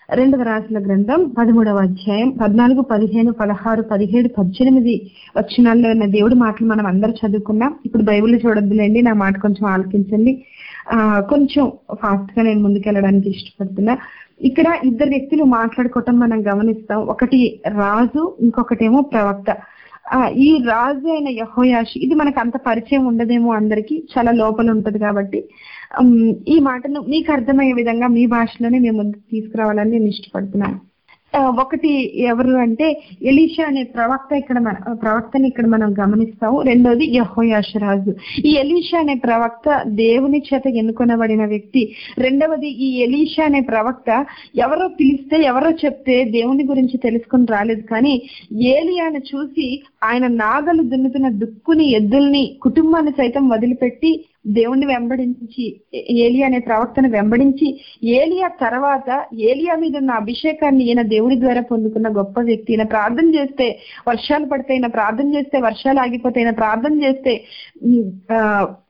రెండవ రాసుల గ్రంథం పదమూడవ అధ్యాయం పద్నాలుగు పదిహేను పదహారు పదిహేడు పద్దెనిమిది వచనాల్లో ఉన్న దేవుడి మాటలు మనం అందరూ చదువుకున్నాం ఇప్పుడు బైబిల్ చూడొద్దులేండి నా మాట కొంచెం ఆలకించండి ఆ కొంచెం ఫాస్ట్ గా నేను ముందుకెళ్ళడానికి ఇష్టపడుతున్నా ఇక్కడ ఇద్దరు వ్యక్తులు మాట్లాడుకోవటం మనం గమనిస్తాం ఒకటి రాజు ఇంకొకటేమో ప్రవక్త ఆ ఈ రాజు అయిన యహోయాషి ఇది మనకు అంత పరిచయం ఉండదేమో అందరికి చాలా లోపల ఉంటది కాబట్టి ఉమ్, ఈ మాటను మీకు అర్థమయ్యే విధంగా మీ భాషలోనే మేము ముందుకు తీసుకురావాలని నేను ఇష్టపడుతున్నాను ఆ, ఒకటి ఎవరు అంటే ఎలీషా అనే ప్రవక్త ఇక్కడ మన ప్రవక్తని ఇక్కడ మనం గమనిస్తాము రెండోది యహోయాష రాజు ఈ ఎలీషా అనే ప్రవక్త దేవుని చేత ఎన్నుకొనబడిన వ్యక్తి రెండవది ఈ ఎలీషా అనే ప్రవక్త ఎవరో పిలిస్తే ఎవరో చెప్తే దేవుని గురించి తెలుసుకొని రాలేదు కానీ ఏలియాను చూసి ఆయన నాగలు దున్నుతున్న దుక్కుని ఎద్దుల్ని కుటుంబాన్ని సైతం వదిలిపెట్టి దేవుణ్ణి వెంబడించి ఏలియా అనే ప్రవక్తను వెంబడించి ఏలియా తర్వాత ఏలియా మీద ఉన్న అభిషేకాన్ని ఈయన దేవుడి ద్వారా పొందుకున్న గొప్ప వ్యక్తి ఈయన ప్రార్థన చేస్తే వర్షాలు పడతాయి ఈయన ప్రార్థన చేస్తే వర్షాలు ఆగిపోతాయి ఈయన ప్రార్థన చేస్తే ఉమ్, ఆ,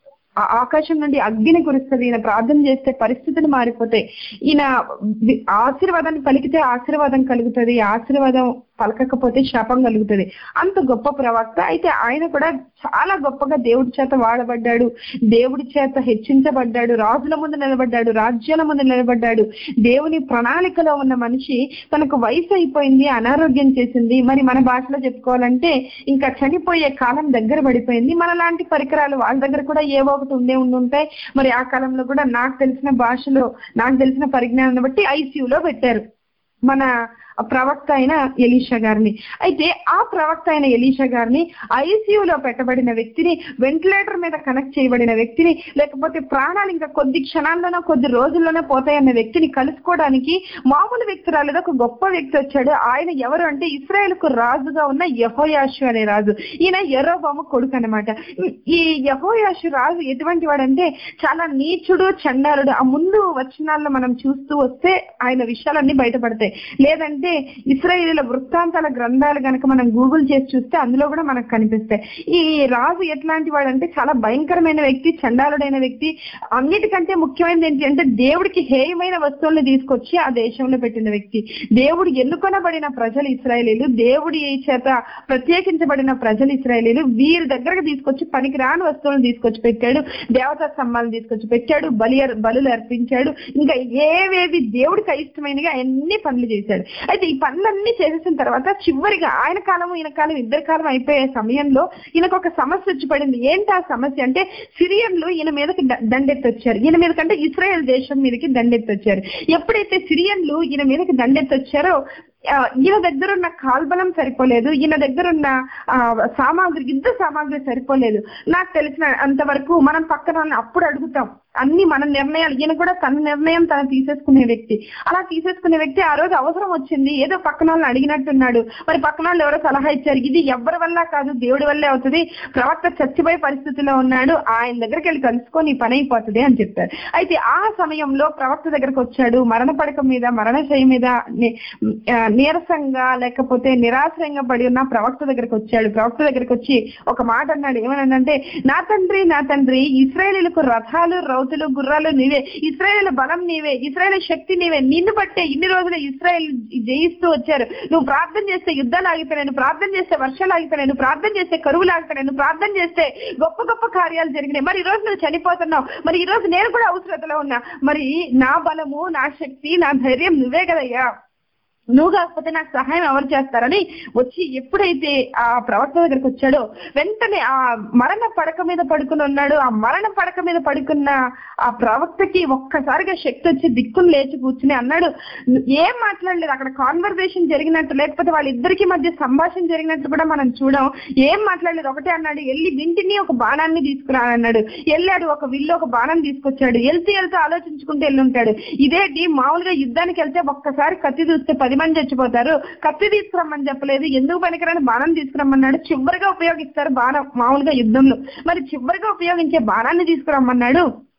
ఆ- ఆకాశం నుండి అగ్ని కురుస్తుంది ఈయన ప్రార్థన చేస్తే పరిస్థితులు మారిపోతాయి ఈయన వి- ఆశీర్వాదాన్ని పలికితే ఆశీర్వాదం కలుగుతుంది ఆశీర్వాదం పలకకపోతే శాపం కలుగుతుంది అంత గొప్ప ప్రవక్త అయితే ఆయన కూడా చాలా గొప్పగా దేవుడి చేత వాడబడ్డాడు దేవుడి చేత హెచ్చించబడ్డాడు రాజుల ముందు నిలబడ్డాడు రాజ్యాల ముందు నిలబడ్డాడు దేవుని ప్రణాళికలో ఉన్న మనిషి తనకు వయసు అయిపోయింది అనారోగ్యం చేసింది మరి మన భాషలో చెప్పుకోవాలంటే ఇంకా చనిపోయే కాలం దగ్గర పడిపోయింది మన లాంటి పరికరాలు వాళ్ళ దగ్గర కూడా ఏవో ఒకటి ఉండే ఉండి ఉంటాయి మరి ఆ కాలంలో కూడా నాకు తెలిసిన భాషలో నాకు తెలిసిన పరిజ్ఞానాన్ని బట్టి ఐసీయూలో పెట్టారు మన ప్రవక్త అయిన ఎలీషా గారిని అయితే ఆ ప్రవక్త అయిన ఎలీషా గారిని ఐసీయూలో పెట్టబడిన వ్యక్తిని వెంటిలేటర్ మీద కనెక్ట్ చేయబడిన వ్యక్తిని లేకపోతే ప్రాణాలు ఇంకా కొద్ది క్షణాల్లోనో కొద్ది రోజుల్లోనే పోతాయన్న వ్యక్తిని కలుసుకోవడానికి మామూలు వ్యక్తి రాలేదు ఒక గొప్ప వ్యక్తి వచ్చాడు ఆయన ఎవరు అంటే ఇస్రాయేల్ కు రాజుగా ఉన్న యహోయాషు అనే రాజు ఈయన ఎర్రోబాము కొడుకు అనమాట ఈ యహోయాషు రాజు ఎటువంటి వాడంటే చాలా నీచుడు చండాలుడు ఆ ముందు వచనాల్లో మనం చూస్తూ వస్తే ఆయన విషయాలన్నీ బయటపడతాయి లేదంటే ఇస్రాయేలీల వృత్తాంతాల గ్రంథాలు గనక మనం గూగుల్ చేసి చూస్తే అందులో కూడా మనకు కనిపిస్తాయి ఈ రాజు ఎట్లాంటి వాడంటే చాలా భయంకరమైన వ్యక్తి చండాలుడైన వ్యక్తి అన్నిటికంటే ముఖ్యమైనది ఏంటి అంటే దేవుడికి హేయమైన వస్తువులను తీసుకొచ్చి ఆ దేశంలో పెట్టిన వ్యక్తి దేవుడు ఎన్నుకొనబడిన ప్రజలు ఇస్రాయేలీలు దేవుడి చేత ప్రత్యేకించబడిన ప్రజలు ఇస్రాయేలీలు వీరి దగ్గరకు తీసుకొచ్చి పనికిరాని వస్తువులను తీసుకొచ్చి పెట్టాడు దేవతా స్తంభాలను తీసుకొచ్చి పెట్టాడు బలి బలులు అర్పించాడు ఇంకా ఏవేవి దేవుడికి అయిష్టమైనగా అన్ని పనులు చేశాడు అయితే ఈ పనులన్నీ చేసేసిన తర్వాత చివరిగా ఆయన కాలం ఈయన కాలం ఇద్దరి కాలం అయిపోయే సమయంలో ఈయనకు ఒక సమస్య వచ్చి పడింది ఏంటి ఆ సమస్య అంటే సిరియన్లు ఈయన మీదకి ద- దండెత్తొచ్చారు ఈయన మీద కంటే ఇస్రాయెల్ దేశం మీదకి దండెత్తొచ్చారు ఎప్పుడైతే సిరియన్లు ఈయన మీదకి దండెత్తొచ్చారో ఆ, ఈయన దగ్గర ఉన్న కాల్బలం సరిపోలేదు ఈయన దగ్గర ఉన్న ఆ, సామాగ్రి యుద్ధ సామాగ్రి సరిపోలేదు నాకు తెలిసిన అంతవరకు మనం పక్కన వాళ్ళని అప్పుడు అడుగుతాం అన్ని మన నిర్ణయాలు ఈయన కూడా తన నిర్ణయం తను తీసేసుకునే వ్యక్తి అలా తీసేసుకునే వ్యక్తి ఆ రోజు అవసరం వచ్చింది ఏదో పక్కన వాళ్ళని అడిగినట్టున్నాడు మరి పక్కన వాళ్ళు ఎవరో సలహా ఇచ్చారు ఇది ఎవరి వల్ల కాదు దేవుడి వల్లే అవుతుంది ప్రవక్త చచ్చిపోయే పరిస్థితిలో ఉన్నాడు ఆయన దగ్గరికి వెళ్ళి కలుసుకొని ఈ పని అయిపోతుంది అని చెప్పారు అయితే ఆ సమయంలో ప్రవక్త దగ్గరకు వచ్చాడు మరణ పడక మీద మరణశయ మీద ని- ఆ, నీరసంగా లేకపోతే నిరాశ్రయంగా పడి ఉన్న ప్రవక్త దగ్గరకు వచ్చాడు ప్రవక్త దగ్గరకు వచ్చి ఒక మాట అన్నాడు ఏమనంటే నా తండ్రి నా తండ్రి ఇస్రాయేలీలకు రథాలు రౌతులు గుర్రాలు నీవే ఇస్రాయేల్ బలం నీవే ఇస్రాయేల్ శక్తి నీవే నిన్ను బట్టే ఇన్ని రోజులు ఇస్రాయేల్ జయిస్తూ వచ్చారు నువ్వు ప్రార్థన చేస్తే యుద్ధాలు ఆగిపోయినాయి నువ్వు ప్రార్థన చేస్తే వర్షాలు ఆగిపోయినాయి నువ్వు ప్రార్థన చేస్తే కరువులు ఆగిపోయినాయి నువ్వు ప్రార్థన చేస్తే గొప్ప గొప్ప కార్యాలు జరిగినాయి మరి ఈ రోజు నువ్వు చనిపోతున్నావు మరి ఈ రోజు నేను కూడా అవసరతలో ఉన్నా మరి నా బలము నా శక్తి నా ధైర్యం నువ్వే కదయ్యా నువ్వు కాకపోతే నాకు సహాయం ఎవరు చేస్తారని వచ్చి ఎప్పుడైతే ఆ ప్రవక్త దగ్గరికి వచ్చాడో వెంటనే ఆ మరణ పడక మీద పడుకుని ఉన్నాడు ఆ మరణ పడక మీద పడుకున్న ఆ ప్రవక్తకి ఒక్కసారిగా శక్తి వచ్చి దిక్కును లేచి కూర్చుని అన్నాడు ఏం మాట్లాడలేదు అక్కడ కాన్వర్సేషన్ జరిగినట్టు లేకపోతే వాళ్ళిద్దరికి మధ్య సంభాషణ జరిగినట్టు కూడా మనం చూడం ఏం మాట్లాడలేదు ఒకటే అన్నాడు వెళ్ళి వింటిని ఒక బాణాన్ని తీసుకురా అన్నాడు వెళ్ళాడు ఒక విల్లు ఒక బాణం తీసుకొచ్చాడు వెళ్తూ వెళ్తూ ఆలోచించుకుంటూ వెళ్ళుంటాడు ఇదేంటి మామూలుగా యుద్ధానికి వెళ్తే ఒక్కసారి కత్తి చూస్తే పది మంది చచ్చిపోతారు కత్తి తీసుకురమ్మని చెప్పలేదు ఎందుకు పనికిరాని బాణం తీసుకురమ్మన్నాడు చివరిగా ఉపయోగిస్తారు బాణం మామూలుగా యుద్ధంలో మరి చివరిగా ఉపయోగించే బాణాన్ని తీసుకురమ్మన్నాడు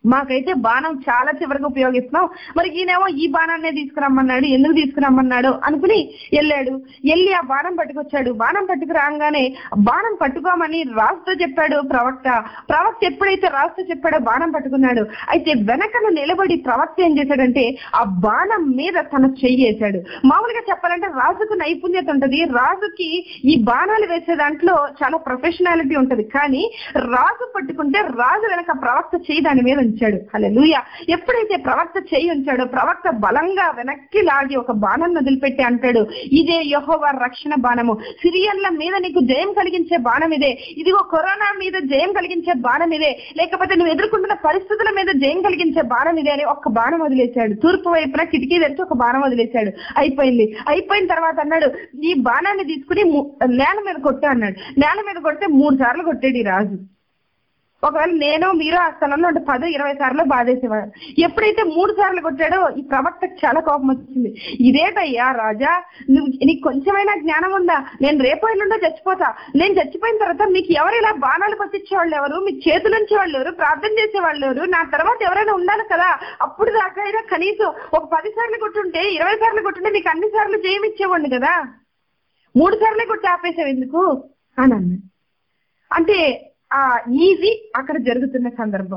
మాకైతే బాణం చాలా చివరికి ఉపయోగిస్తున్నాం మరి ఈయనేమో ఈ బాణాన్నే తీసుకురమ్మన్నాడు ఎందుకు తీసుకురమ్మన్నాడు అనుకుని వెళ్ళాడు వెళ్ళి ఆ బాణం పట్టుకొచ్చాడు బాణం పట్టుకు రాగానే బాణం పట్టుకోమని రాజుతో చెప్పాడు ప్రవక్త ప్రవక్త ఎప్పుడైతే రాజుతో చెప్పాడో బాణం పట్టుకున్నాడు అయితే వెనకను నిలబడి ప్రవక్త ఏం చేశాడంటే ఆ బాణం మీద తన చెయ్యేశాడు మామూలుగా చెప్పాలంటే రాజుకు నైపుణ్యత ఉంటది రాజుకి ఈ బాణాలు వేసే దాంట్లో చాలా ప్రొఫెషనాలిటీ ఉంటది కానీ రాజు పట్టుకుంటే రాజు వెనక ప్రవక్త చెయ్యి దాని మీద ఉంచాడు హల్లెలూయా ఎప్పుడైతే ప్రవక్త చెయ్యి ఉంచాడో ప్రవక్త బలంగా వెనక్కి లాగి ఒక బాణం వదిలిపెట్టి అంటాడు ఇదే యెహోవా రక్షణ బాణము సిరియన్ల మీద నీకు జయం కలిగించే బాణం ఇదే ఇదిగో కరోనా మీద జయం కలిగించే బాణం ఇదే లేకపోతే నువ్వు ఎదుర్కొంటున్న పరిస్థితుల మీద జయం కలిగించే బాణం ఇదే అని ఒక బాణం వదిలేశాడు తూర్పు వైపున కిటికీ తెరిచి ఒక బాణం వదిలేశాడు అయిపోయింది అయిపోయిన తర్వాత అన్నాడు ఈ బాణాన్ని తీసుకుని ము- నేల మీద కొట్టు అన్నాడు నేల మీద కొడితే మూడు సార్లు కొట్టాడు ఈ రాజు ఒకవేళ నేను మీరు ఆ స్థలంలో ఉంటే పది ఇరవై సార్లు బాధేసేవాడు ఎప్పుడైతే మూడు సార్లు కొట్టాడో ఈ ప్రవక్తకు చాలా కోపం వచ్చింది ఇదేటయ్యా రాజా నువ్వు నీకు కొంచెమైనా జ్ఞానం ఉందా నేను రేపు ఎల్లుండో చచ్చిపోతా నేను చచ్చిపోయిన తర్వాత మీకు ఎవరు ఇలా బాణాలు పట్టించే వాళ్ళు ఎవరు మీ చేతులు ఉంచే వాళ్ళు ఎవరు ప్రార్థన చేసే వాళ్ళు ఎవరు నా తర్వాత ఎవరైనా ఉండాలి కదా అప్పుడు దాకా అయినా కనీసం ఒక పది సార్లు కొట్టుంటే ఇరవై సార్లు కొట్టుంటే నీకు అన్ని సార్లు జయమిచ్చేవాడిని కదా మూడు సార్లే కొట్టి ఆపేసావు ఎందుకు అని అన్నాడు అంటే ఆ ఈజీ అక్కడ జరుగుతున్న సందర్భం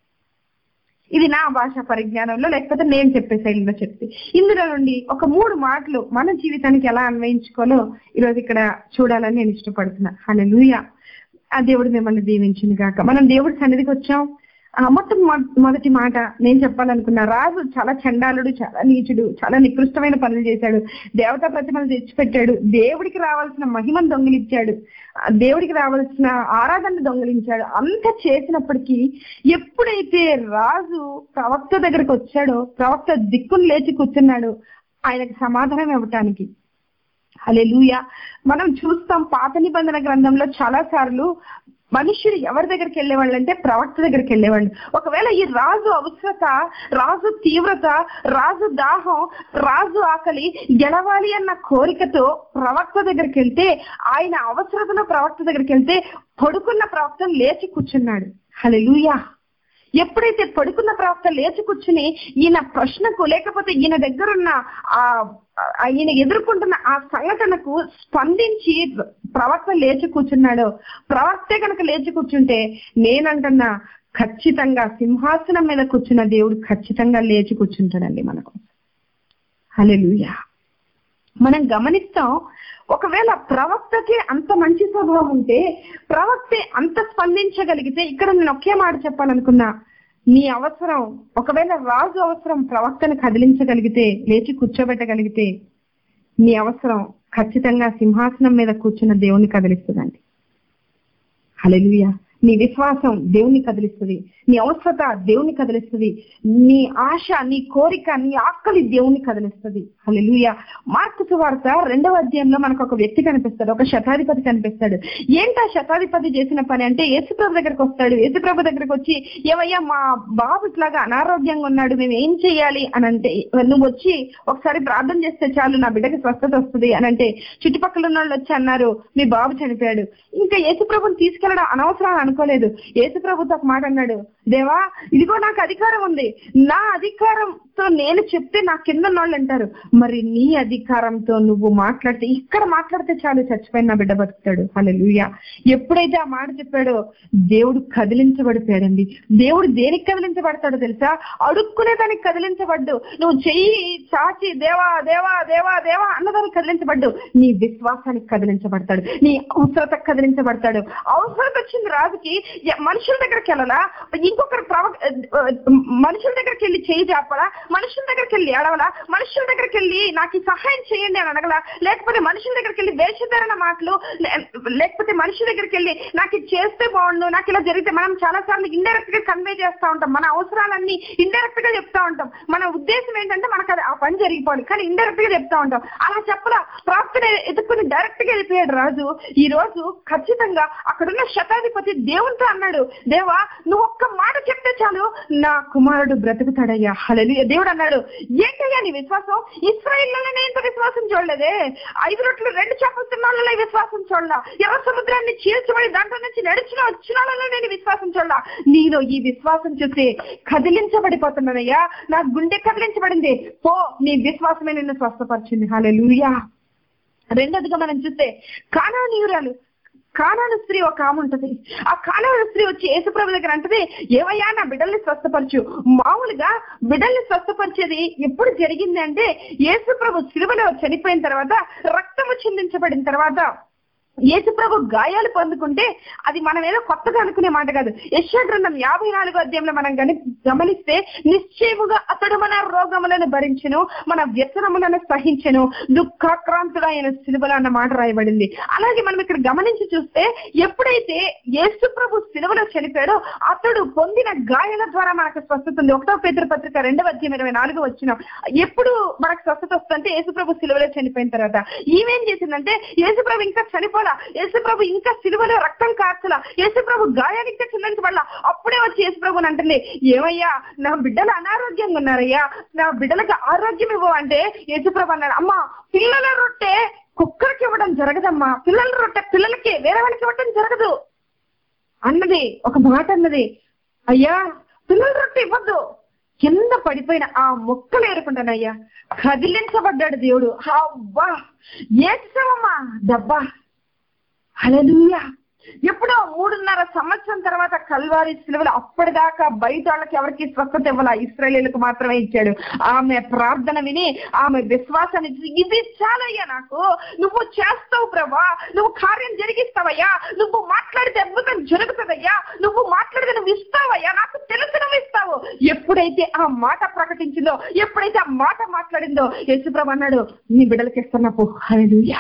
ఇది నా భాష పరిజ్ఞానంలో లేకపోతే నేను చెప్పే శైలిలో చెప్తే ఇందులో నుండి ఒక మూడు మాటలు మన జీవితానికి ఎలా అన్వయించుకోవాలో ఈరోజు ఇక్కడ చూడాలని నేను ఇష్టపడుతున్నా హల్లెలూయా ఆ దేవుడు మిమ్మల్ని దీవించింది గాక మనం దేవుడి సన్నిధికి వచ్చాం ఆ మొత్తం మొ- మొదటి మాట నేను చెప్పాలనుకున్నా రాజు చాలా చండాలుడు చాలా నీచుడు చాలా నికృష్టమైన పనులు చేశాడు దేవతా ప్రతిమలు తెచ్చిపెట్టాడు దేవుడికి రావాల్సిన మహిమను దొంగిలించాడు ఆ దేవుడికి రావాల్సిన ఆరాధన దొంగిలించాడు అంత చేసినప్పటికీ ఎప్పుడైతే రాజు ప్రవక్త దగ్గరకు వచ్చాడో ప్రవక్త దిక్కును లేచి కూర్చున్నాడు ఆయనకు సమాధానం ఇవ్వటానికి హల్లెలూయా మనం చూస్తాం పాత నిబంధన గ్రంథంలో చాలా సార్లు మనుషులు ఎవరి దగ్గరికి వెళ్ళేవాళ్ళు అంటే ప్రవక్త దగ్గరికి వెళ్ళేవాళ్ళు ఒకవేళ ఈ రాజు అవసరత రాజు తీవ్రత రాజు దాహం రాజు ఆకలి గెలవాలి అన్న కోరికతో ప్రవక్త దగ్గరికి వెళ్తే ఆయన అవసరతలో ప్రవక్త దగ్గరికి వెళ్తే పడుకున్న ప్రవక్త లేచి కూర్చున్నాడు హల్లెలూయా ఎప్పుడైతే పడుకున్న ప్రవక్త లేచి కూర్చుని ఈయన ప్రశ్నకు లేకపోతే ఈయన దగ్గరున్న ఆ ఆ ఈయన ఎదుర్కొంటున్న ఆ సంఘటనకు స్పందించి ప్రవక్త లేచి కూర్చున్నాడో ప్రవక్తే కనుక లేచి కూర్చుంటే నేనంటున్నా ఖచ్చితంగా సింహాసనం మీద కూర్చున్న దేవుడు ఖచ్చితంగా లేచి కూర్చుంటాడండి మనకు హల్లెలూయా మనం గమనిస్తాం ఒకవేళ ప్రవక్తకి అంత మంచి స్వభావం ఉంటే ప్రవక్తే అంత స్పందించగలిగితే ఇక్కడ నేను ఒకే మాట చెప్పాలనుకున్నా నీ అవసరం ఒకవేళ రాజు అవసరం ప్రవక్తను కదిలించగలిగితే లేచి కూర్చోబెట్టగలిగితే నీ అవసరం ఖచ్చితంగా సింహాసనం మీద కూర్చున్న దేవుణ్ణి కదిలిస్తుందండి హల్లెలూయా నీ విశ్వాసం దేవుని కదిలిస్తుంది నీ అవసరత దేవుని కదిలిస్తుంది నీ ఆశ నీ కోరిక నీ ఆకలి దేవుని కదిలిస్తుంది హల్లెలూయా మార్కు సువార్త రెండవ అధ్యాయంలో మనకు ఒక వ్యక్తి కనిపిస్తాడు ఒక శతాధిపతి కనిపిస్తాడు ఏంటా శతాధిపతి చేసిన పని అంటే యేసుప్రభు దగ్గరకు వస్తాడు యేసుప్రభు దగ్గరకు వచ్చి ఏమయ్యా మా బాబు ఇట్లాగా అనారోగ్యంగా ఉన్నాడు మేము ఏం చేయాలి అని అంటే నువ్వు వచ్చి ఒకసారి ప్రార్థన చేస్తే చాలు నా బిడ్డకి స్వస్థత వస్తుంది అని అంటే చుట్టుపక్కల ఉన్న వాళ్ళు వచ్చి అన్నారు మీ బాబు చనిపోయాడు ఇంకా యేసుప్రభుని తీసుకెళ్ళడం అనవసరం అని అనుకోలేదు యేసుప్రభుతో ఒక మాట అన్నాడు దేవా ఇదిగో నాకు అధికారం ఉంది నా అధికారంతో నేను చెప్తే నా కింద ఉన్న వాళ్ళు అంటారు మరి నీ అధికారంతో నువ్వు మాట్లాడితే ఇక్కడ మాట్లాడితే చాలు చచ్చిపోయిన నా బిడ్డ బతుకుతాడు హల్లెలూయా ఎప్పుడైతే ఆ మాట చెప్పాడో దేవుడు కదిలించబడిపోయాడండి దేవుడు దేనికి కదిలించబడతాడో తెలుసా అడుక్కునే దానికి కదిలించబడ్డు నువ్వు చెయ్యి చాచి దేవా దేవా దేవా దేవా అన్నదానికి కదిలించబడ్డు నీ విశ్వాసానికి కదిలించబడతాడు నీ అవసరతకు కదిలించబడతాడు అవసరత వచ్చింది రాజుకి ఎ- మనుషుల దగ్గరికి వెళ్ళాలా ఇంకొకరు ప్రవ మనుషుల దగ్గరికి వెళ్ళి చేయి చాపలా మనుషుల దగ్గరికి వెళ్ళి ఏడవలా మనుషుల దగ్గరికి వెళ్ళి నాకు ఈ సహాయం చేయండి అని అడగలా లేకపోతే మనుషుల దగ్గరికి వెళ్ళి వేషధారణ మాటలు లే- లేకపోతే మనుషుల దగ్గరికి వెళ్ళి నాకు ఇది చేస్తే బాగుండు నాకు ఇలా జరిగితే మనం చాలా సార్లు ఇండైరెక్ట్ గా కన్వే చేస్తా ఉంటాం మన అవసరాలన్నీ ఇండైరెక్ట్ గా చెప్తా ఉంటాం మన ఉద్దేశం ఏంటంటే మనకు అది ఆ పని జరిగిపోవాలి కానీ ఇండైరెక్ట్ గా చెప్తా ఉంటాం అలా చెప్పలా ప్రాప్తిని ఎదుర్కొని డైరెక్ట్ గా వెళ్ళిపోయాడు రాజు ఈ రోజు ఖచ్చితంగా అక్కడున్న శతాధిపతి దేవునితో అన్నాడు దేవా నువ్వు ఒక్క మాట మాట చెప్తే చాలు నా కుమారుడు బ్రతుకుతాడయ్యా హల్లెలూయా దేవుడు అన్నాడు ఏంటయ్యా నీ విశ్వాసం ఇస్రాయిల్లో ఇంత విశ్వాసం చూడలేదే ఐదు రొట్లు రెండు చేపలు తిన్నాళ్ళలో ఈ విశ్వాసం చూడలా ఎర్ర సముద్రాన్ని చీల్చబడి దాంట్లో నుంచి నడిచిన వచ్చిన వాళ్ళలో నేను విశ్వాసం చూడలా నీలో ఈ విశ్వాసం చూసి కదిలించబడిపోతున్నానయ్యా నా గుండె కదిలించబడింది పో నీ విశ్వాసమే నిన్ను స్వస్థపరిచింది హల్లెలూయా రెండోదిగా మనం చూస్తే కానానీయురాలు కానాను స్త్రీ ఒక ఆమె ఉంటది ఆ కానాను స్త్రీ వచ్చి యేసుప్రభు దగ్గర అంటది ఏవయ్యా నా బిడ్డల్ని స్వస్థపరచు మామూలుగా బిడ్డల్ని స్వస్థపరిచేది ఎప్పుడు జరిగింది అంటే యేసుప్రభు సిలువలో చనిపోయిన తర్వాత రక్తము చిందించబడిన తర్వాత యేసుప్రభు గాయాలు పొందుకుంటే అది మనం ఏదో కొత్తగా అనుకునే మాట కాదు యశ్వ గ్రంథం యాభై నాలుగో అధ్యాయంలో మనం గని గమనిస్తే నిశ్చయముగా అతడు మన రోగములను భరించెను మన వ్యసనములను సహించెను దుఃఖాక్రాంతుడు ఆయన సిలువలో అన్న మాట రాయబడింది అలాగే మనం ఇక్కడ గమనించి చూస్తే ఎప్పుడైతే యేసు ప్రభు సిలువలో చనిపోయాడో అతడు పొందిన గాయాల ద్వారా మనకు స్వస్థత ఉంది ఒకటో పేదర పత్రిక రెండవ అధ్యాయం ఇరవై నాలుగు వచ్చిన ఎప్పుడు మనకు స్వస్థత వస్తుందంటే యేసు ప్రభు సిలువలో చనిపోయిన తర్వాత ఈమెం చేసిందంటే యేసు ప్రభు ఇంకా చనిపోలా యేసు ప్రభు ఇంకా సిలువలో రక్తం కార్చలా యేసు ప్రభు గాయానికి చిందించబడలా అప్పుడే వచ్చి యేసు ప్రభు అంటుంది ఏమయ్యా నా బిడ్డలు అనారోగ్యంగా ఉన్నారయ్యా నా బిడ్డలకు ఆరోగ్యం ఇవ్వు అంటే యేసు ప్రభు అన్నాడు అమ్మా పిల్లల రొట్టె కుక్కలకి ఇవ్వడం జరగదమ్మా పిల్లల రొట్టె పిల్లలకి వేరే వాళ్ళకి ఇవ్వడం జరగదు అన్నది ఒక మాట అన్నది అయ్యా పిల్లల రొట్టె ఇవ్వద్దు కింద పడిపోయిన ఆ మొక్కలు ఏరుకుంటానయ్యా కదిలించబడ్డాడు దేవుడు అబ్బా ఏడ్చావమ్మా దబ్బా హల్లెలూయా ఎప్పుడో మూడున్నర సంవత్సరం తర్వాత కల్వారి సిలువలు అప్పటిదాకా బయట వాళ్ళకి ఎవరికి స్వస్థత ఇవ్వాల ఇస్రాయేలీలకు మాత్రమే ఇచ్చాడు ఆమె ప్రార్థన విని ఆమె విశ్వాసాన్ని చూసి, ఇది చాలయ్యా నాకు నువ్వు చేస్తావు ప్రభా నువ్వు కార్యం జరిగిస్తావయ్యా నువ్వు మాట్లాడితే అద్భుతం జరుగుతుందయ్యా నువ్వు మాట్లాడితే నువ్వు ఇస్తావయ్యా నాకు తెలుసు నువ్వు ఇస్తావు ఎప్పుడైతే ఆ మాట ప్రకటించిందో ఎప్పుడైతే ఆ మాట మాట్లాడిందో యేసుప్రభు అన్నాడు నీ బిడ్డలకి ఇస్తున్నా పో హల్లెలూయా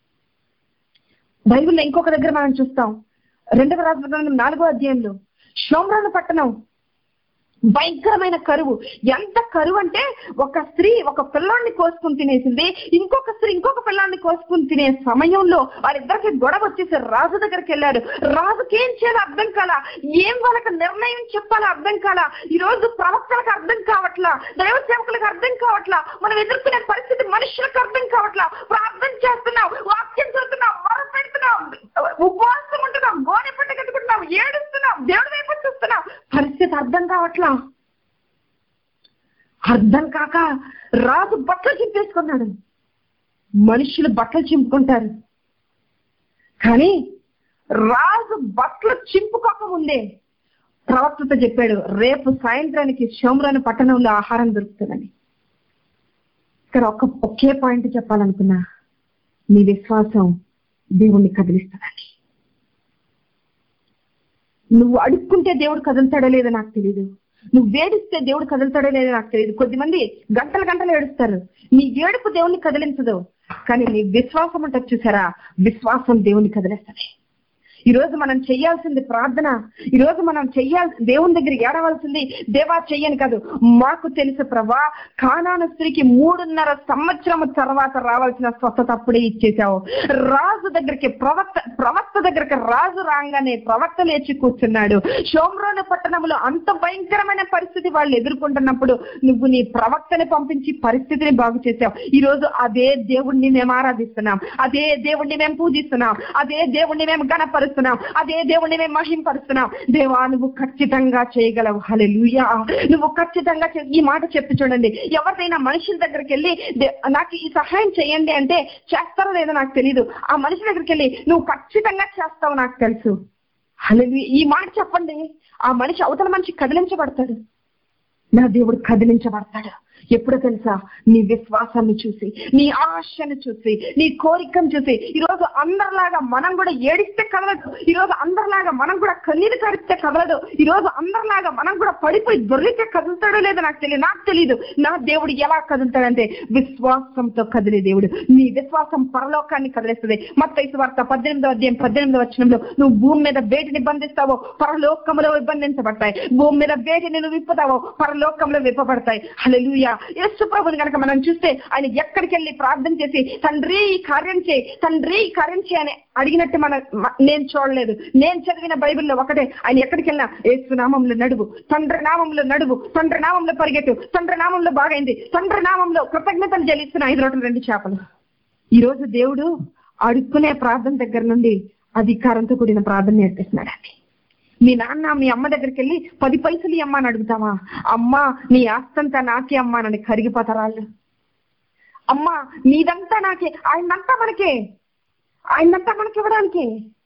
బైబిల్లో ఇంకొక దగ్గర మనం చూస్తాం రెండవ రాజు నాలుగో అధ్యాయంలో షోమ్రాను పట్టణం భయంకరమైన కరువు ఎంత కరువు అంటే ఒక స్త్రీ ఒక పిల్లాన్ని కోసుకుని తినేసింది ఇంకొక స్త్రీ ఇంకొక పిల్లాన్ని కోసుకుని తినే సమయంలో వాళ్ళిద్దరికి గొడవ వచ్చేసి రాజు దగ్గరికి వెళ్ళారు రాజుకి ఏం చేయాలో అర్థం కాల ఏం వాళ్ళకి నిర్ణయం చెప్పాలో అర్థం కాల ఈ రోజు ప్రవక్తలకు అర్థం కావట్లా దైవ సేవకులకు అర్థం కావట్లా మనం ఎదుర్కొనే పరిస్థితి మనుషులకు అర్థం కావట్లా ప్రార్థన చేస్తున్నాం వాక్యం చదువుతున్నాం మొర పెడుతున్నాం ఉపవాసం ఉంటున్నాం గోనె పట్ట కట్టుకుంటున్నాం ఏడుస్తున్నాం దేవుడి వైపు చూస్తున్నాం పరిస్థితి అర్థం కావట్లా అర్థం కాక రాజు బట్టలు చింపేసుకున్నాడు మనుషులు బట్టలు చింపుకుంటారు కానీ రాజు బట్టలు చింపుకోక ముందే ప్రవక్తతో చెప్పాడు రేపు సాయంత్రానికి షోమ్రాను పట్టణంలో ఆహారం దొరుకుతుందని ఇక్కడ ఒక ఒకే పాయింట్ చెప్పాలనుకున్నా నీ విశ్వాసం దేవుణ్ణి కదిలిస్తుందని నువ్వు అడుక్కుంటే దేవుడు కదులుతాడో లేదో నాకు తెలియదు నువ్వు వేడిస్తే దేవుడు కదులుతాడో లేదో నాకు తెలియదు కొద్దిమంది గంటలు గంటలు ఏడుస్తారు నీ ఏడుపు దేవుణ్ణి కదిలించదు కానీ నీ విశ్వాసం ఉంటుంది చూసారా విశ్వాసం దేవుని కదిలేస్తుంది ఈ రోజు మనం చెయ్యాల్సింది ప్రార్థన ఈ రోజు మనం చెయ్యాల్సి దేవుని దగ్గర ఏడవలసింది దేవా చెయ్యని కాదు మాకు తెలుసు ప్రభా కానాను స్త్రీకి మూడున్నర సంవత్సరం తర్వాత రావాల్సిన స్వస్థత అప్పుడే ఇచ్చేసావు రాజు దగ్గరికి ప్రవక్త ప్రవక్త దగ్గరికి రాజు రాగానే ప్రవక్త లేచి కూర్చున్నాడు షోమ్రోను పట్టణంలో అంత భయంకరమైన పరిస్థితి వాళ్ళు ఎదుర్కొంటున్నప్పుడు నువ్వు నీ ప్రవక్తని పంపించి పరిస్థితిని బాగు చేసావు ఈ రోజు అదే దేవుణ్ణి మేము ఆరాధిస్తున్నాం అదే దేవుణ్ణి మేము పూజిస్తున్నాం అదే దేవుణ్ణి మేము గణపరుస్తున్నాం అదే దేవుణ్ణి మేము మహింపరుస్తున్నాం దేవా నువ్వు ఖచ్చితంగా చేయగలవు హల్లెలూయా నువ్వు ఖచ్చితంగా చే- ఈ మాట చెప్పి చూడండి ఎవరిదైనా మనుషుల దగ్గరికి వెళ్ళి "దే- నాకు ఈ సహాయం చేయండి అంటే చేస్తారో లేదో నాకు తెలియదు ఆ మనిషి దగ్గరికి వెళ్ళి నువ్వు ఖచ్చితంగా చేస్తావు నాకు తెలుసు హల్లెలూయా ఈ మాట చెప్పండి ఆ మనిషి అవతల మనిషి కదిలించబడతాడు నా దేవుడు కదిలించబడతాడు ఎప్పుడో తెలుసా నీ విశ్వాసాన్ని చూసి నీ ఆశను చూసి నీ కోరికను చూసి ఈ రోజు అందరిలాగా మనం కూడా ఏడిస్తే కదలదు ఈ రోజు అందరిలాగా మనం కూడా కన్నీరు కరిస్తే కదలదు ఈ రోజు అందరిలాగా మనం కూడా పడిపోయి దొరికితే కదులుతాడో లేదో నాకు తెలియదు నాకు తెలియదు నా దేవుడు ఎలా కదులుతాడంటే విశ్వాసంతో కదిలే దేవుడు నీ విశ్వాసం పరలోకాన్ని కదిలేస్తుంది మత్తైసు వార్త పద్దెనిమిదో అధ్యాయం పద్దెనిమిదో వచనంలో నువ్వు భూమి మీద వేటిని బంధిస్తావో పరలోకములో బంధించబడతాయి భూమి మీద వేటిని నువ్వు విప్పుతావో పరలోకంలో విప్పబడతాయి హల్లెలూయా హల్లెలూయా యేసు ప్రభుని కనుక మనం చూస్తే ఆయన ఎక్కడికి వెళ్ళి ప్రార్థన చేసి తండ్రి ఈ కార్యం చేయి తండ్రి ఈ కార్యం చేయి అని అడిగినట్టు మన మ- నేను చూడలేదు నేను చదివిన బైబిల్లో ఒకటే ఆయన ఎక్కడికి వెళ్ళినా యేసు నామంలో నడువు తండ్రి నామంలో నడువు తండ్రి నామంలో పరిగెట్టు తండ్రి నామంలో బాగైంది తండ్రి నామంలో కృతజ్ఞతలు చెల్లిస్తున్న ఐదు రోడ్లు రెండు చేపలు ఈ రోజు దేవుడు అడుక్కునే ప్రార్థన దగ్గర నుండి అధికారంతో కూడిన ప్రార్థన నేర్పిస్తున్నాడండి మీ నాన్న మీ అమ్మ దగ్గరికి వెళ్ళి పది పైసలు ఈ అమ్మ అని అడుగుతావా అమ్మా నీ ఆస్తంతా నాకే అమ్మా అని కరిగిపోతారా వాళ్ళు అమ్మా నీదంతా నాకే ఆయనంతా మనకే ఆయనంతా మనకి ఇవ్వడానికి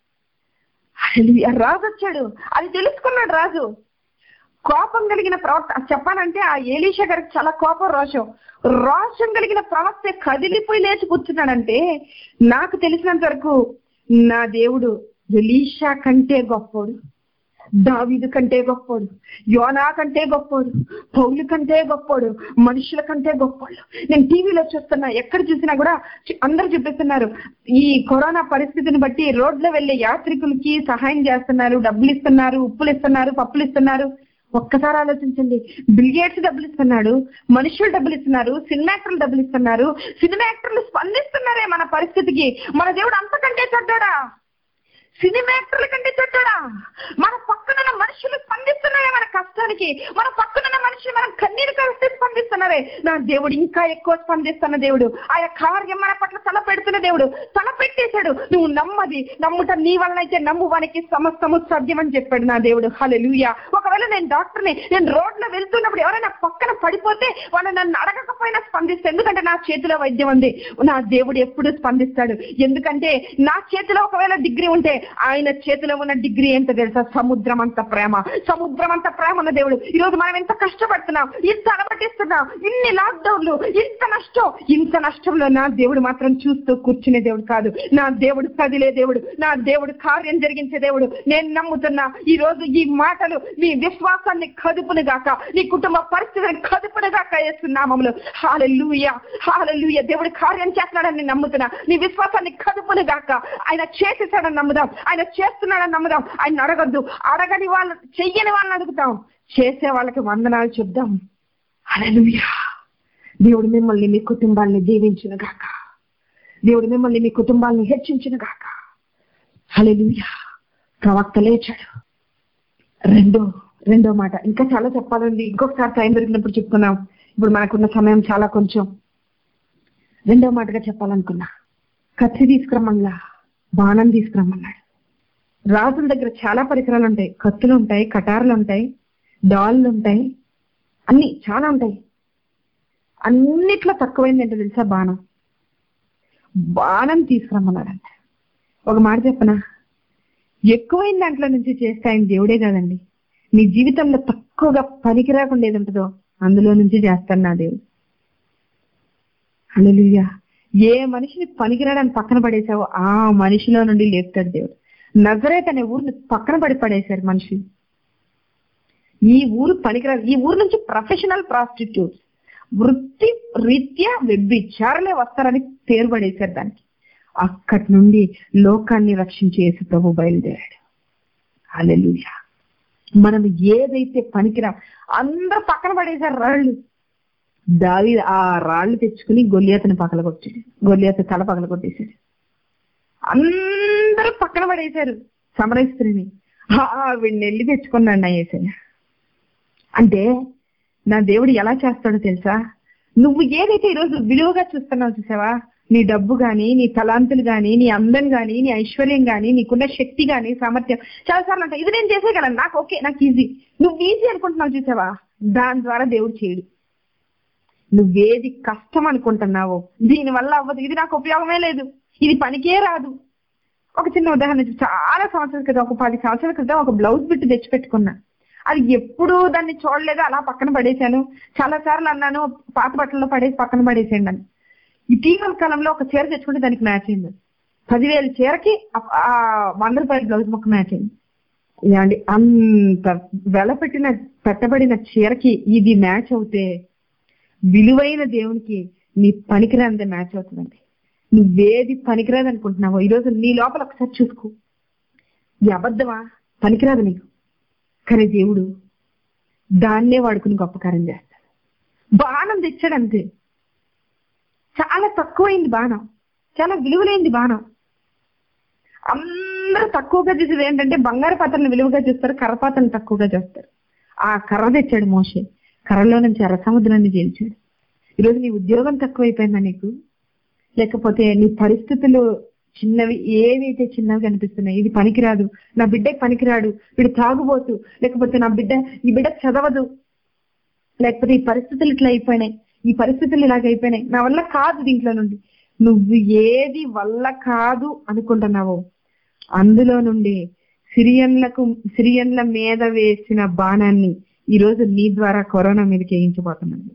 హల్లెలూయా. రాజు వచ్చాడు అది తెలుసుకున్నాడు రాజు కోపం కలిగిన ప్రవక్త చెప్పాలంటే ఆ ఏలీషా గారికి చాలా కోపం రోషం రోషం కలిగిన ప్రవక్త కదిలిపోయి లేచి కూర్చున్నాడంటే నాకు తెలిసినంత వరకు నా దేవుడు ఎలీషా కంటే గొప్పోడు దావీదు కంటే గొప్పోడు యోనా కంటే గొప్పోడు పౌలు కంటే గొప్పోడు మనుషుల కంటే గొప్పోడు నేను టీవీలో చూస్తున్నా ఎక్కడ చూసినా కూడా చి- అందరూ చూపిస్తున్నారు ఈ కరోనా పరిస్థితిని బట్టి రోడ్లో వెళ్లే యాత్రికులకి సహాయం చేస్తున్నారు డబ్బులు ఇస్తున్నారు ఉప్పులు ఇస్తున్నారు పప్పులు ఇస్తున్నారు ఒక్కసారి ఆలోచించండి బిల్గేట్స్ డబ్బులు ఇస్తున్నాడు మనుషులు డబ్బులు ఇస్తున్నారు సినిమా యాక్టర్లు డబ్బులు ఇస్తున్నారు సినిమా యాక్టర్లు స్పందిస్తున్నారే మన పరిస్థితికి మన దేవుడు అంతకంటే చెడ్డాడా సినిమా యాక్టర్ల కంటే చెడ్డాడా మన పక్కనున్న మనుషులు స్పందిస్తున్నారే మన కష్టానికి మన పక్కనున్న మనుషులు మనం కన్నీరు కలిస్తే స్పందిస్తున్నారే నా దేవుడు ఇంకా ఎక్కువ స్పందిస్తున్న దేవుడు ఆయన కార్యం మన పట్ల తలపెడుతున్న దేవుడు తలపెట్టేశాడు నువ్వు నమ్మది నమ్ముట నీ వలన అయితే నమ్మువానికి సమస్తము సాధ్యం అని చెప్పాడు నా దేవుడు హల్లెలూయా ఒకవేళ నేను డాక్టర్ని నేను రోడ్లో వెళ్తున్నప్పుడు ఎవరైనా పక్కన పడిపోతే వాళ్ళు నన్ను అడగకపోయినా స్పందిస్తే ఎందుకంటే నా చేతిలో వైద్యం ఉంది నా దేవుడు ఎప్పుడు స్పందిస్తాడు ఎందుకంటే నా చేతిలో ఒకవేళ డిగ్రీ ఉంటే ఆయన చేతిలో ఉన్న డిగ్రీ ఏంటో తెలుసా సముద్రం అంత ప్రేమ సముద్రం అంత ప్రేమ ఉన్న దేవుడు ఈ రోజు మనం ఎంత కష్టపడుతున్నాం ఇంత అలవటిస్తున్నాం ఇన్ని లాక్డౌన్లు ఇంత నష్టం ఇంత నష్టంలో నా దేవుడు మాత్రం చూస్తూ కూర్చునే దేవుడు కాదు నా దేవుడు కదిలే దేవుడు నా దేవుడు కార్యం జరిగించే దేవుడు నేను నమ్ముతున్నా ఈ రోజు ఈ మాటలు నీ విశ్వాసాన్ని కదుపును గాక నీ కుటుంబ పరిస్థితిని కదుపును గాక వేస్తున్నామములు హాలూయ హాలూయ దేవుడు కార్యం చేస్తున్నాడని నేను నమ్ముతున్నా నీ విశ్వాసాన్ని కదుపును గాక ఆయన చేసేసాడని నమ్ముదాం ఆయన చేస్తున్నాడని నమ్ముదాం ఆయన అడగద్దు అడగని వాళ్ళు చెయ్యని వాళ్ళని అడుగుతాం చేసే వాళ్ళకి వందనాలు చెప్దాం హల్లెలూయా దేవుడు మిమ్మల్ని మీ కుటుంబాన్ని దీవించును గాక దేవుడు మిమ్మల్ని మీ కుటుంబాన్ని హెచ్చించును గాక హల్లెలూయా ప్రవక్త లేచాడు రెండో రెండో మాట ఇంకా చాలా చెప్పాలండి ఇంకొకసారి టైం దొరికినప్పుడు చెప్పుకున్నాం ఇప్పుడు మనకున్న సమయం చాలా కొంచెం రెండో మాటగా చెప్పాలనుకున్నా కత్తి తీసుకురమ్మల్లా బాణం తీసుకురమ్మన్నాడు రాజుల దగ్గర చాలా పరికరాలు ఉంటాయి కత్తులు ఉంటాయి కటారులు ఉంటాయి డాళ్ళు ఉంటాయి అన్ని చాలా ఉంటాయి అన్నిట్లో తక్కువైంది ఏంటో తెలుసా బాణం బాణం తీసుకురమ్మన్నాడంట ఒక మాట చెప్పనా ఎక్కువైన దాంట్లో నుంచి చేస్తే ఆయన దేవుడే కాదండి నీ జీవితంలో తక్కువగా పనికి రాకుండా ఏది ఉంటుందో అందులో నుంచి చేస్తాను నా దేవుడు హల్లెలూయా ఏ మనిషిని పనికిరాడని పక్కన పడేసావో ఆ మనిషిలో నుండి లేపుతాడు దేవుడు నజరేత్ అనే ఊరిని పక్కన పడి పడేశారు మనుషులు ఈ ఊరు పనికిరాదు ఈ ఊరు నుంచి ప్రొఫెషనల్ ప్రాస్టిట్యూట్స్ వృత్తి రీత్యా వ్యభిచారులే వస్తారని పేరు పడేశారు దానికి అక్కడి నుండి లోకాన్ని రక్షించే యేసు ప్రభు బయలుదేరాడు హల్లెలూయా మనం ఏదైతే పనికిరా అందరూ పక్కన పడేశారు రాళ్ళు దావి ఆ రాళ్ళు తెచ్చుకుని గొల్లియాతని పక్కన కొట్టాడు గొల్లియాత తల పక్కన కొట్టేశాడు అందరూ పక్కన పడేశారు సమరస్త్రిని వీడిని వెళ్ళి తెచ్చుకున్నాడు నా ఏసయ్య అంటే నా దేవుడు ఎలా చేస్తాడో తెలుసా నువ్వు ఏదైతే ఈరోజు విలువగా చూస్తున్నావు చూసావా నీ డబ్బు గాని నీ తలాంతులు గాని నీ అందం గాని నీ ఐశ్వర్యం గాని నీకున్న శక్తి గాని సామర్థ్యం చాలా సార్లు అంటావు ఇది నేను చేసేయగలను నాకు ఓకే నాకు ఈజీ నువ్వు ఈజీ అనుకుంటున్నావు చూసావా దాని ద్వారా దేవుడు చేయడు నువ్వేది కష్టం అనుకుంటున్నావో దీని వల్ల అవ్వదు ఇది నాకు ఉపయోగమే లేదు ఇది పనికే రాదు ఒక చిన్న ఉదాహరణ చెప్పు. చాలా సంవత్సరాల క్రితం ఒక పది సంవత్సరాల క్రితం ఒక బ్లౌజ్ బిట్ తెచ్చిపెట్టుకున్నా అది ఎప్పుడు దాన్ని చూడలేదు అలా పక్కన పడేశాను చాలా సార్లు అన్నాను పాత బట్టల్లో పడేసి పక్కన పడేసేయండి అని ఇటీవల కాలంలో ఒక చీర తెచ్చుకుంటే దానికి మ్యాచ్ అయింది పదివేల చీరకి ఆ- ఆ వంద రూపాయల బ్లౌజ్ మొక్క మ్యాచ్ అయింది ఏమండి అంత వెల పెట్టిన పెట్టబడిన చీరకి ఇది మ్యాచ్ అవుతే విలువైన దేవునికి నీ పనికిరానిదే మ్యాచ్ అవుతుందండి నువ్వేది పనికిరాదు అనుకుంటున్నావో ఈరోజు నీ లోపల ఒకసారి చూసుకో ఈ అబద్ధమా పనికిరాదు నీకు కానీ దేవుడు దాన్నే వాడుకుని గొప్ప కార్యం చేస్తాడు బాణం తెచ్చాడు అంతే చాలా తక్కువైంది బాణం చాలా విలువలేంది బాణం అందరూ తక్కువగా చూసేది ఏంటంటే బంగారు పాత్రను విలువగా చూస్తారు కర్ర పాత్రను తక్కువగా చూస్తారు ఆ కర్ర తెచ్చాడు మోషే కర్రలో నుంచి ఎర్ర సముద్రాన్ని చేల్చాడు ఈరోజు నీ ఉద్యోగం తక్కువైపోయిందా నీకు లేకపోతే నీ పరిస్థితులు చిన్నవి ఏవైతే చిన్నవి కనిపిస్తున్నాయి ఇది పనికిరాదు నా బిడ్డకి పనికిరాడు వీడు తాగుబోతు లేకపోతే నా బిడ్డ ఈ బిడ్డ చదవదు లేకపోతే ఈ పరిస్థితులు ఇట్లా అయిపోయినాయి ఈ పరిస్థితులు ఇలాగ అయిపోయినాయి నా వల్ల కాదు దీంట్లో నుండి నువ్వు ఏది వల్ల కాదు అనుకుంటున్నావో అందులో నుండి సిరియన్లకు సిరియన్ల మీద వేసిన బాణాన్ని ఈ రోజు నీ ద్వారా కరోనా మీదకి వేయించబోతున్నాను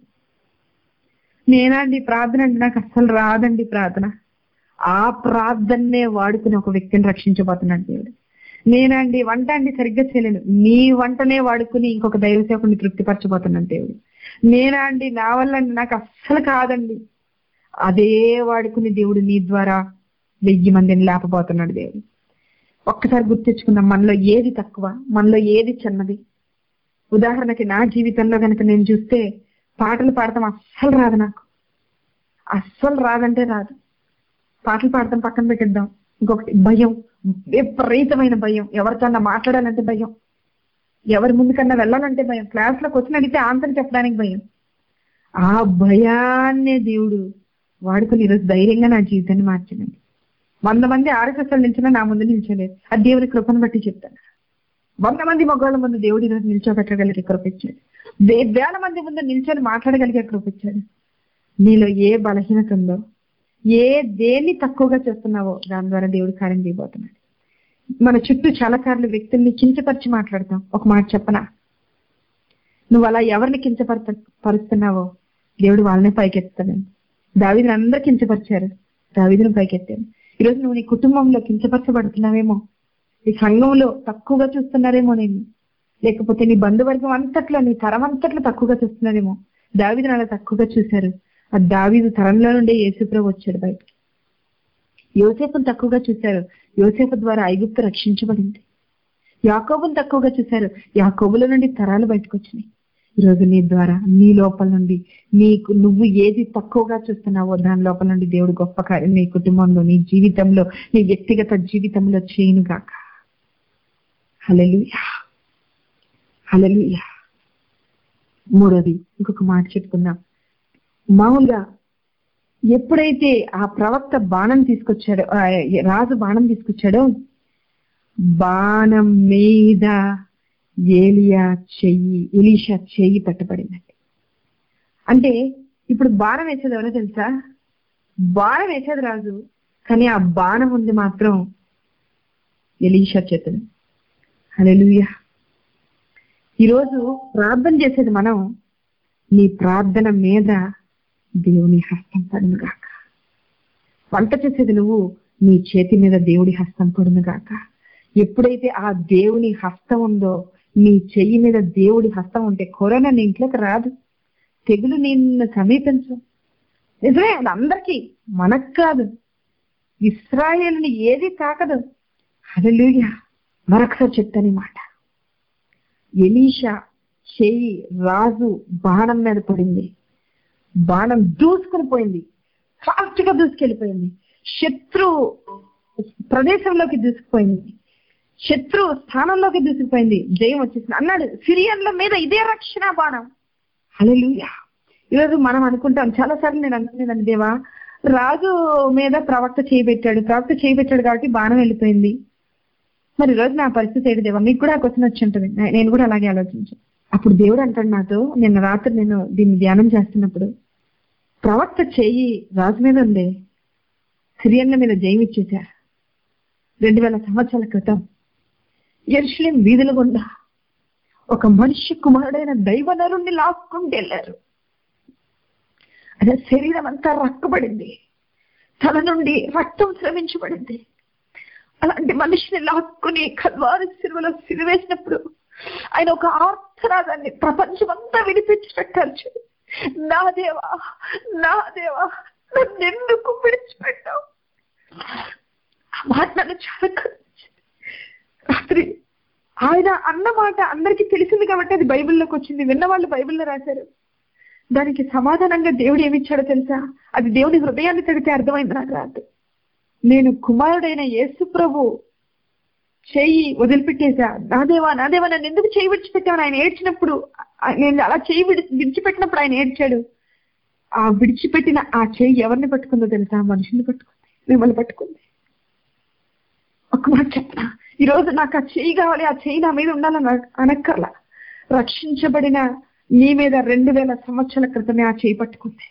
నేనండి ప్రార్థన అంటే నాకు అస్సలు రాదండి ప్రార్థన ఆ ప్రార్థన్నే వాడుకుని ఒక వ్యక్తిని రక్షించబోతున్నాడు దేవుడు నేనండి వంట అండి సరిగ్గా చేయలేను నీ వంటనే వాడుకుని ఇంకొక దైవ సేవకుని తృప్తిపరచబోతున్నాను దేవుడు నేనా అండి నా వల్ల అండి నాకు అస్సలు కాదండి అదే వాడుకుని దేవుడు నీ ద్వారా వెయ్యి మందిని లేపబోతున్నాడు దేవుడు ఒక్కసారి గుర్తించుకుందాం మనలో ఏది తక్కువ మనలో ఏది చిన్నది ఉదాహరణకి నా జీవితంలో కనుక నేను చూస్తే పాటలు పాడతాం అస్సలు రాదు నాకు అస్సలు రాదంటే రాదు పాటలు పాడతాం పక్కన పెట్టిద్దాం ఇంకొకటి భయం విపరీతమైన భయం ఎవరికన్నా మాట్లాడాలంటే భయం ఎవరి ముందుకన్నా వెళ్ళాలంటే భయం క్లాస్ లో క్వశ్చన్ అడిగితే ఆన్సర్ చెప్పడానికి భయం ఆ భయాన్నే దేవుడు వాడుకుని ఈరోజు ధైర్యంగా నా జీవితాన్ని మార్చిందండి వంద మంది ఆర్ఎస్ఎస్ఎల్ నిల్చున్నా నా ముందు నిల్చోలేదు అది దేవుని కృపను బట్టి చెప్తాను వంద మంది మగవాళ్ళ ముందు దేవుడు ఈరోజు నిల్చోబెట్టగలిగే కృపించాడు వే వేల మంది ముందు నిల్చొని మాట్లాడగలిగే కృపించాడు నీలో ఏ బలహీనత ఉందో ఏ దేన్ని తక్కువగా చేస్తున్నావో దాని ద్వారా దేవుడు కార్యం చేయబోతున్నాడు మన చుట్టూ చాలా సార్లు వ్యక్తుల్ని కించపరిచి మాట్లాడతాం ఒక మాట చెప్పనా నువ్వు అలా ఎవరిని కించపరచ పరుస్తున్నావో దేవుడు వాళ్ళనే పైకెత్తాడు దావిదిని అందరూ కించపరిచారు దావిదిని పైకెత్తాను ఈరోజు నువ్వు నీ కుటుంబంలో కించపరచబడుతున్నావేమో నీ సంఘంలో తక్కువగా చూస్తున్నారేమో నేను లేకపోతే నీ బంధువర్గం అంతట్లో నీ తరం అంతట్లో తక్కువగా చూస్తున్నారేమో దావిదిని అలా తక్కువగా చూశారు ఆ దావీదు తరంలో నుండే యేసుప్రభు వచ్చాడు బయటకి యోసేపును తక్కువగా చూశారు యోసేపు ద్వారా ఐగుప్తు రక్షించబడింది యాకోబును తక్కువగా చూశారు యాకోబుల నుండి తరాలు బయటకు వచ్చినాయి ఈరోజు నీ ద్వారా నీ లోపల నుండి నీకు నువ్వు ఏది తక్కువగా చూస్తున్నావో దాని లోపల నుండి దేవుడు గొప్ప కార్యం నీ కుటుంబంలో నీ జీవితంలో నీ వ్యక్తిగత జీవితంలో చేయను గాక హలలుయా హలలుయా మూడోది ఇంకొక మాట చెప్పుకుందాం మామూలుగా ఎప్పుడైతే ఆ ప్రవక్త బాణం తీసుకొచ్చాడో ఆ రాజు బాణం తీసుకొచ్చాడో బాణం మీద ఏలియా చెయ్యి ఎలీషా చెయ్యి పట్టబడిందండి అంటే ఇప్పుడు బాణం వేసేది ఎవరో తెలుసా బాణం వేసేది రాజు కానీ ఆ బాణం ఉంది మాత్రం ఎలీషా చేతులు హల్లెలూయా ఈరోజు ప్రార్థన చేసేది మనం నీ ప్రార్థన మీద దేవుని హస్తం పడును గాక వంట చేసేది నువ్వు నీ చేతి మీద దేవుడి హస్తం పడును గాక ఎప్పుడైతే ఆ దేవుని హస్తం ఉందో నీ చెయ్యి మీద దేవుడి హస్తం ఉంటే కరోనా నీ ఇంట్లోకి రాదు తెగులు నిన్ను సమీపించు నిజమే అది అందరికీ మనకు కాదు ఇస్రాయేల్ని ఏది తాకదు హల్లెలూయా మరొకసారి చెప్తాను ఈ మాట ఎలీషా చెయ్యి రాజు బాణం మీద పడింది బాణం దూసుకుని పోయింది ఫాస్ట్ గా దూసుకెళ్ళిపోయింది శత్రు ప్రదేశంలోకి దూసుకుపోయింది శత్రు స్థానంలోకి దూసుకుపోయింది జయం వచ్చేసింది అన్నాడు సిరియన్ల మీద ఇదే రక్షణ బాణం హల్లెలూయా ఈరోజు మనం అనుకుంటాం చాలా సార్లు నేను అనుకునేదాన్ని దేవా రాజు మీద ప్రవక్త చేయబెట్టాడు ప్రవక్త చేయబెట్టాడు కాబట్టి బాణం వెళ్ళిపోయింది మరి ఈరోజు నా పరిస్థితి ఏంటి దేవా మీకు కూడా ఆ క్వశ్చన్ వచ్చి ఉంటుంది నే- నేను కూడా అలాగే ఆలోచించాను అప్పుడు దేవుడు అంటాడు నాతో నిన్న రాత్రి నేను దీన్ని ధ్యానం చేస్తున్నప్పుడు ప్రవక్త చెయ్యి రాజు మీద ఉంది సిరియన్ల మీద జయం ఇచ్చేశా రెండు వేల సంవత్సరాల క్రితం ఎరుషులేం వీధుల గుండా ఒక మనిషి కుమారుడైన దైవ నరుణ్ణి లాక్కుంటూ వెళ్ళారు అదే శరీరం అంతా రక్కబడింది తల నుండి రక్తం స్రవించబడింది అలాంటి మనిషిని లాక్కుని కల్వారి సిరువలో సిరివేసినప్పుడు ఆయన ఒక ఆర్తనాదాన్ని ప్రపంచమంతా వినిపించినట్టు నా దేవా నా దేవా నన్ను ఎందుకు విడిచిపెట్టావు ఆ మాట నన్ను చాలా కదిలించింది. రాత్రి ఆయన అన్న మాట అందరికీ తెలిసింది కాబట్టి అది బైబిల్లోకి వచ్చింది విన్న వాళ్ళు బైబిల్లో రాశారు దానికి సమాధానంగా దేవుడు ఏమిచ్చాడో తెలుసా అది దేవుని హృదయాన్ని తడితే అర్థమైంది నాకు రాదు నేను కుమారుడైన యేసు ప్రభు చెయ్యి వదిలిపెట్టేశా నా దేవా నా దేవా నన్ను ఎందుకు చేయి విడిచిపెట్టాను ఆయన ఏడ్చినప్పుడు ఆ- నేను అలా చేయి విడి విడిచిపెట్టినప్పుడు ఆయన ఏడ్చాడు ఆ విడిచిపెట్టిన ఆ చెయ్యి ఎవరిని పట్టుకుందో తెలుసా ఆ మనిషిని పట్టుకుంది మిమ్మల్ని పట్టుకుంది ఒక మాట చెప్పనా ఈ రోజు నాకు ఆ చెయ్యి కావాలి ఆ చెయ్యి నా మీద ఉండాలని అనక్కర్లా రక్షించబడిన నీ మీద రెండు వేల సంవత్సరాల క్రితమే ఆ చేయి పట్టుకుంది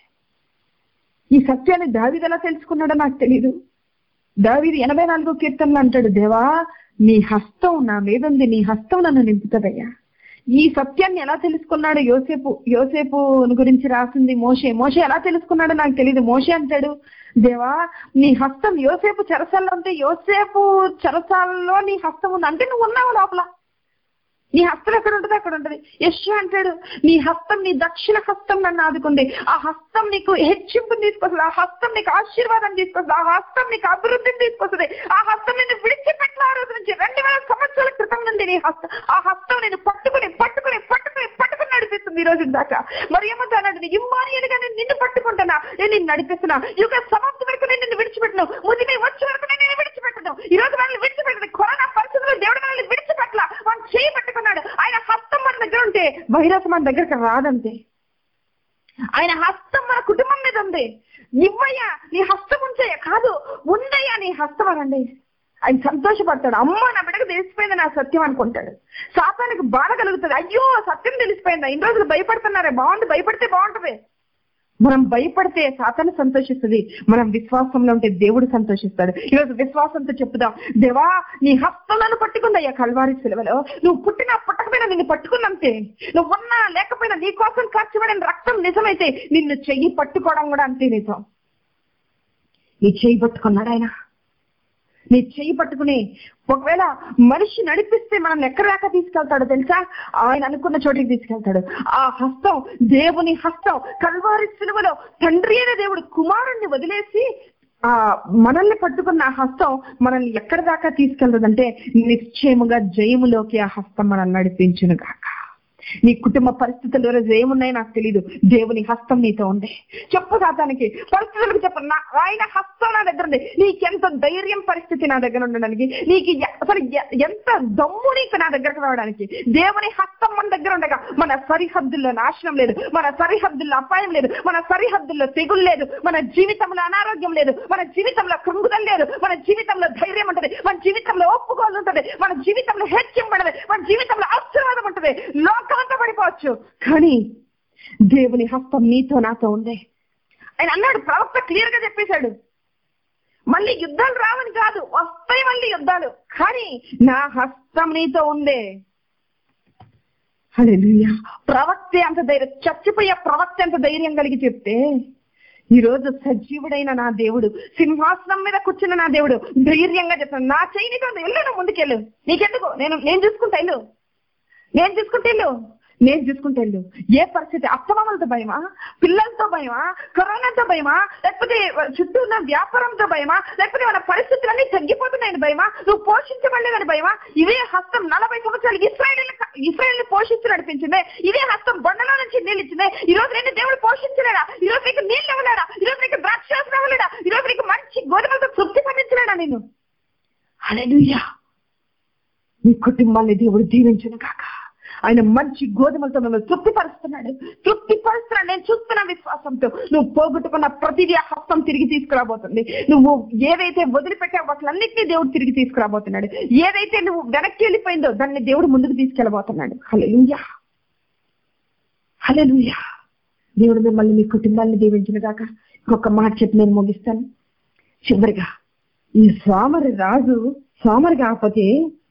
ఈ సత్యాన్ని దావిది ఎలా తెలుసుకున్నాడో నాకు తెలియదు దావీది ఎనభై నాలుగో కీర్తనలు అంటాడు దేవా నీ హస్తం నా మీద ఉంది నీ హస్తం నన్ను నింపుతుందయ్యా ఈ సత్యాన్ని ఎలా తెలుసుకున్నాడు యోసేపు యోసేపు గురించి రాసింది మోషే మోషే ఎలా తెలుసుకున్నాడో నాకు తెలియదు మోషే అంటాడు దేవా నీ హస్తం యోసేపు చెరసాల్లో ఉంటే యోసేపు చెరసాలలో నీ హస్తం ఉంది అంటే నువ్వు ఉన్నావు లోపల నీ హస్తం ఎక్కడ ఉంటుంది అక్కడ ఉంటుంది యశ్ అంటాడు నీ హస్తం నీ దక్షిణ హస్తం నన్ను ఆదుకుంది ఆ హస్తం నీకు హెచ్చింపుని తీసుకొస్తుంది ఆ హస్తం నీకు ఆశీర్వాదం తీసుకొస్తుంది ఆ హస్తం నీకు అభివృద్ధిని తీసుకొస్తుంది ఆ హస్తం నిన్ను విడిచిపెట్టిన ఆ రోజు నుంచి రెండు వేల సంవత్సరాల క్రితం నుండి నీ హస్తం ఆ హస్తం నేను పట్టుకుని పట్టుకుని పట్టుకుని పట్టుకుని నడిపిస్తుంది ఈ రోజు దాకా మరి ఏమంటా అన్నాడు ఇమ్మానియలుగా నేను నిన్ను పట్టుకుంటున్నా నేను నిన్ను నడిపిస్తున్నా యుగ సమాప్తి వరకు నేను నిన్ను విడిచిపెట్టను ముదిమి వచ్చే వరకు నేను నిన్ను విడిచిపెట్టను ఈ రోజు మనల్ని విడిచిపెట్టదు కరోనా పరిస్థితుల్లో దేవుడు మనల్ని విడిచిపెట్టల మనం చేయి పట్టుకున్నాడు ఆయన హస్తం మన దగ్గర ఉంటే వైరస్ మన దగ్గరకు రాదంతే ఆయన హస్తం మన కుటుంబం మీద ఉంది ఇవ్వయ్యా నీ హస్తం ఉంచయ్యా కాదు ఉందయ్యా నీ హస్తం అనండి ఆయన సంతోషపడతాడు అమ్మ నా బిడ్డకు తెలిసిపోయింది నా సత్యం అనుకుంటాడు శాతానికి బాధ కలుగుతుంది అయ్యో సత్యం తెలిసిపోయిందా ఇన్ని రోజులు భయపడుతున్నారే బాగుంది భయపడితే బాగుంటుంది మనం భయపడితే సాతాను సంతోషిస్తుంది మనం విశ్వాసంలో ఉంటే దేవుడు సంతోషిస్తాడు ఈరోజు విశ్వాసంతో చెప్పుదాం దేవా నీ హస్తాలను పట్టుకుందయ్యా కల్వారి సెలవులో నువ్వు పుట్టిన పుట్టకపోయినా నిన్ను పట్టుకున్నంతే నువ్వు ఉన్నా లేకపోయినా నీ కోసం ఖర్చుపడిన రక్తం నిజమైతే నిన్ను చెయ్యి పట్టుకోవడం కూడా అంతే నిజం నీ చెయ్యి పట్టుకున్నాడు ఆయన నీ చెయ్యి పట్టుకుని ఒకవేళ మనిషి నడిపిస్తే మనం ఎక్కడ దాకా తీసుకెళ్తాడో తెలుసా ఆయన అనుకున్న చోటికి తీసుకెళ్తాడు ఆ హస్తం దేవుని హస్తం కల్వారి సిలువలో తండ్రి అయిన దేవుడు కుమారుణ్ణి వదిలేసి ఆ మనల్ని పట్టుకున్న ఆ హస్తం మనల్ని ఎక్కడ దాకా తీసుకెళ్తుందంటే నిశ్చయముగా జయములోకి ఆ హస్తం మనల్ని నడిపించును గాక నీ కుటుంబ పరిస్థితులు ఈరోజు ఏమున్నాయో నాకు తెలియదు దేవుని హస్తం నీతో ఉంది చెప్పు శాతానికి పరిస్థితులకు చెప్పు నా ఆయన హస్తం నా దగ్గర ఉంది నీకెంత ధైర్యం పరిస్థితి నా దగ్గర ఉండడానికి నీకు ఎ- అసలు ఎ- ఎంత దమ్ము నీకు నా దగ్గరకు రావడానికి దేవుని హస్తం మన దగ్గర ఉండగా మన సరిహద్దుల్లో నాశనం లేదు మన సరిహద్దుల్లో అపాయం లేదు మన సరిహద్దుల్లో తెగులు లేదు మన జీవితంలో అనారోగ్యం లేదు మన జీవితంలో కృంగుదల లేదు మన జీవితంలో ధైర్యం ఉంటుంది మన జీవితంలో ఒప్పుకోలు ఉంటుంది మన జీవితంలో హెచ్చింపడదు మన జీవితంలో ఆశీర్వాదం ఉంటుంది లోకమంతా పడిపోవచ్చు కానీ దేవుని హస్తం నీతో నాతో ఉంది ఆయన అన్నాడు ప్రవక్త క్లియర్ గా చెప్పేశాడు మళ్ళీ యుద్ధాలు రావని కాదు వస్తాయి మళ్ళీ యుద్ధాలు కానీ నా హస్తం నీతో ఉందే హల్లెలూయా ప్రవక్తే అంత ధైర్యం చచ్చిపోయే ప్రవక్త ఎంత ధైర్యం కలిగి చెప్తే ఈ రోజు సజీవుడైన నా దేవుడు సింహాసనం మీద కూర్చున్న నా దేవుడు ధైర్యంగా చెప్తాను నా చేయి నీతో ఉంది. వెళ్ళు నువ్వు ముందుకెళ్ళు నీకెందుకు నేను నేను చూసుకుంటా వెళ్ళు నేను చూసుకుంటే వెళ్ళు నేను చూసుకుంటే వెళ్ళు ఏ పరిస్థితి అత్తమామలతో భయమా పిల్లలతో భయమా కరోనాతో భయమా లేకపోతే చుట్టూ ఉన్న వ్యాపారంతో భయమా లేకపోతే మన పరిస్థితులన్నీ తగ్గిపోతున్నాయని భయమా నువ్వు పోషించబడలేదని భయమా ఇవే హస్తం నలభై సంవత్సరాలు ఇస్రాయల్ ఇస్రాయల్ పోషించి నడిపించిందే ఇదే హస్తం బండలో నుంచి నీళ్ళు ఇచ్చిందే ఈ రోజు నేను దేవుడు పోషించలేడా ఈ రోజు నీకు నీళ్ళు ఇవ్వలేడా ఈ రోజు నీకు ద్రాక్షాసనం ఇవ్వలేడా ఈ రోజు నీకు మంచి గోధుమలతో తృప్తి పండించలేడా నేను హల్లెలూయా నీ కుటుంబాన్ని దేవుడు దీవించును కాక ఆయన మంచి గోధుమలతో మిమ్మల్ని తృప్తిపరుస్తున్నాడు తృప్తిపరుస్తున్నాడు నేను చూస్తున్న విశ్వాసంతో నువ్వు పోగొట్టుకున్న ప్రతిదీ ఆ హస్తం తిరిగి తీసుకురాబోతుంది నువ్వు ఏదైతే వదిలిపెట్టావో వాటిలన్నింటినీ దేవుడు తిరిగి తీసుకురాబోతున్నాడు ఏదైతే నువ్వు వెనక్కి వెళ్ళిపోయిందో దాన్ని దేవుడు ముందుకు తీసుకెళ్ళబోతున్నాడు హల్లెలూయా హల్లెలూయా దేవుడు మిమ్మల్ని మీ కుటుంబాన్ని దీవించిన కాక ఇంకొక మాట చెప్పి నేను ముగిస్తాను చివరిగా ఈ సోమరి రాజు సోమరి కాకపోతే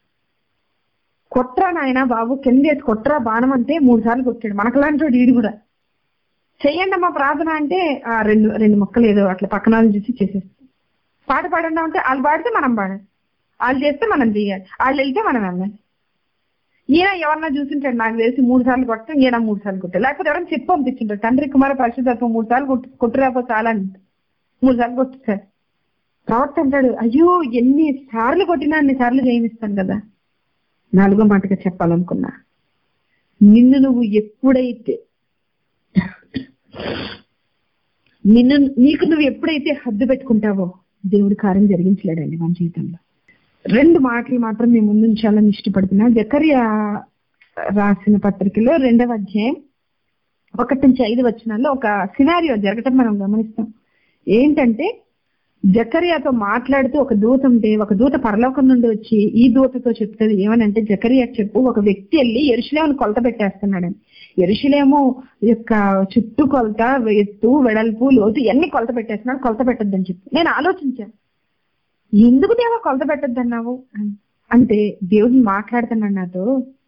కొట్రా నాయన బాబు కిందేసి కొట్రా బాణం అంటే మూడు సార్లు కొట్టాడు మనకలాంటి వాడు ఈడు కూడా చెయ్యండి అమ్మా ప్రార్థన అంటే ఆ రెండు రెండు మొక్కలు ఏదో అట్లా పక్కన వాళ్ళని చూసి చేసేస్తాం పాట పాడండి అంటే వాళ్ళు పాడితే మనం పాడాలి వాళ్ళు చేస్తే మనం చేయాలి వాళ్ళు వెళ్తే మనం వెళ్ళాలి ఈయన ఎవరన్నా చూసింటాడు నాకు తెలిసి మూడు సార్లు కొట్టడం ఈయన మూడు సార్లు కొట్టాడు లేకపోతే ఎవరైనా చెప్పి పంపించింటాడు తండ్రి కుమార పరిశుద్ధత్వం మూడు సార్లు కొట్టు కొట్టురాకపోతే చాలా అని మూడు సార్లు కొట్టిస్తాడు ప్రవక్త అంటాడు అయ్యో ఎన్ని సార్లు కొట్టినా అన్ని సార్లు జయమిస్తాను కదా నాలుగో మాటగా చెప్పాలనుకున్నా నిన్ను నువ్వు ఎప్పుడైతే నిన్ను నీకు నువ్వు ఎప్పుడైతే హద్దు పెట్టుకుంటావో దేవుడు కార్యం జరిగించలేడండి మన జీవితంలో రెండు మాటలు మాత్రం మేము ముందు ఉంచాలని ఇష్టపడుతున్నా జకర్య రాసిన పత్రికలో రెండవ అధ్యాయం ఒకటి నుంచి ఐదు వచనాల్లో ఒక సినారియో జరగటం మనం గమనిస్తాం ఏంటంటే జకరియాతో మాట్లాడుతూ ఒక దూత ఉంటే ఒక దూత పరలోకం నుండి వచ్చి ఈ దూతతో చెప్తుంది ఏమనంటే జకరియా చెప్పు ఒక వ్యక్తి వెళ్ళి ఎరుషులేమని కొలత పెట్టేస్తున్నాడని ఎరుషులేమో యొక్క చుట్టూ కొలత ఎత్తు వెడల్పు లోతు ఇవన్నీ కొలత పెట్టేస్తున్నాడు కొలత పెట్టద్దని చెప్పి నేను ఆలోచించాను ఎందుకు దేవా కొలత పెట్టద్దన్నావు అంటే దేవుడిని మాట్లాడుతున్నాడు నాతో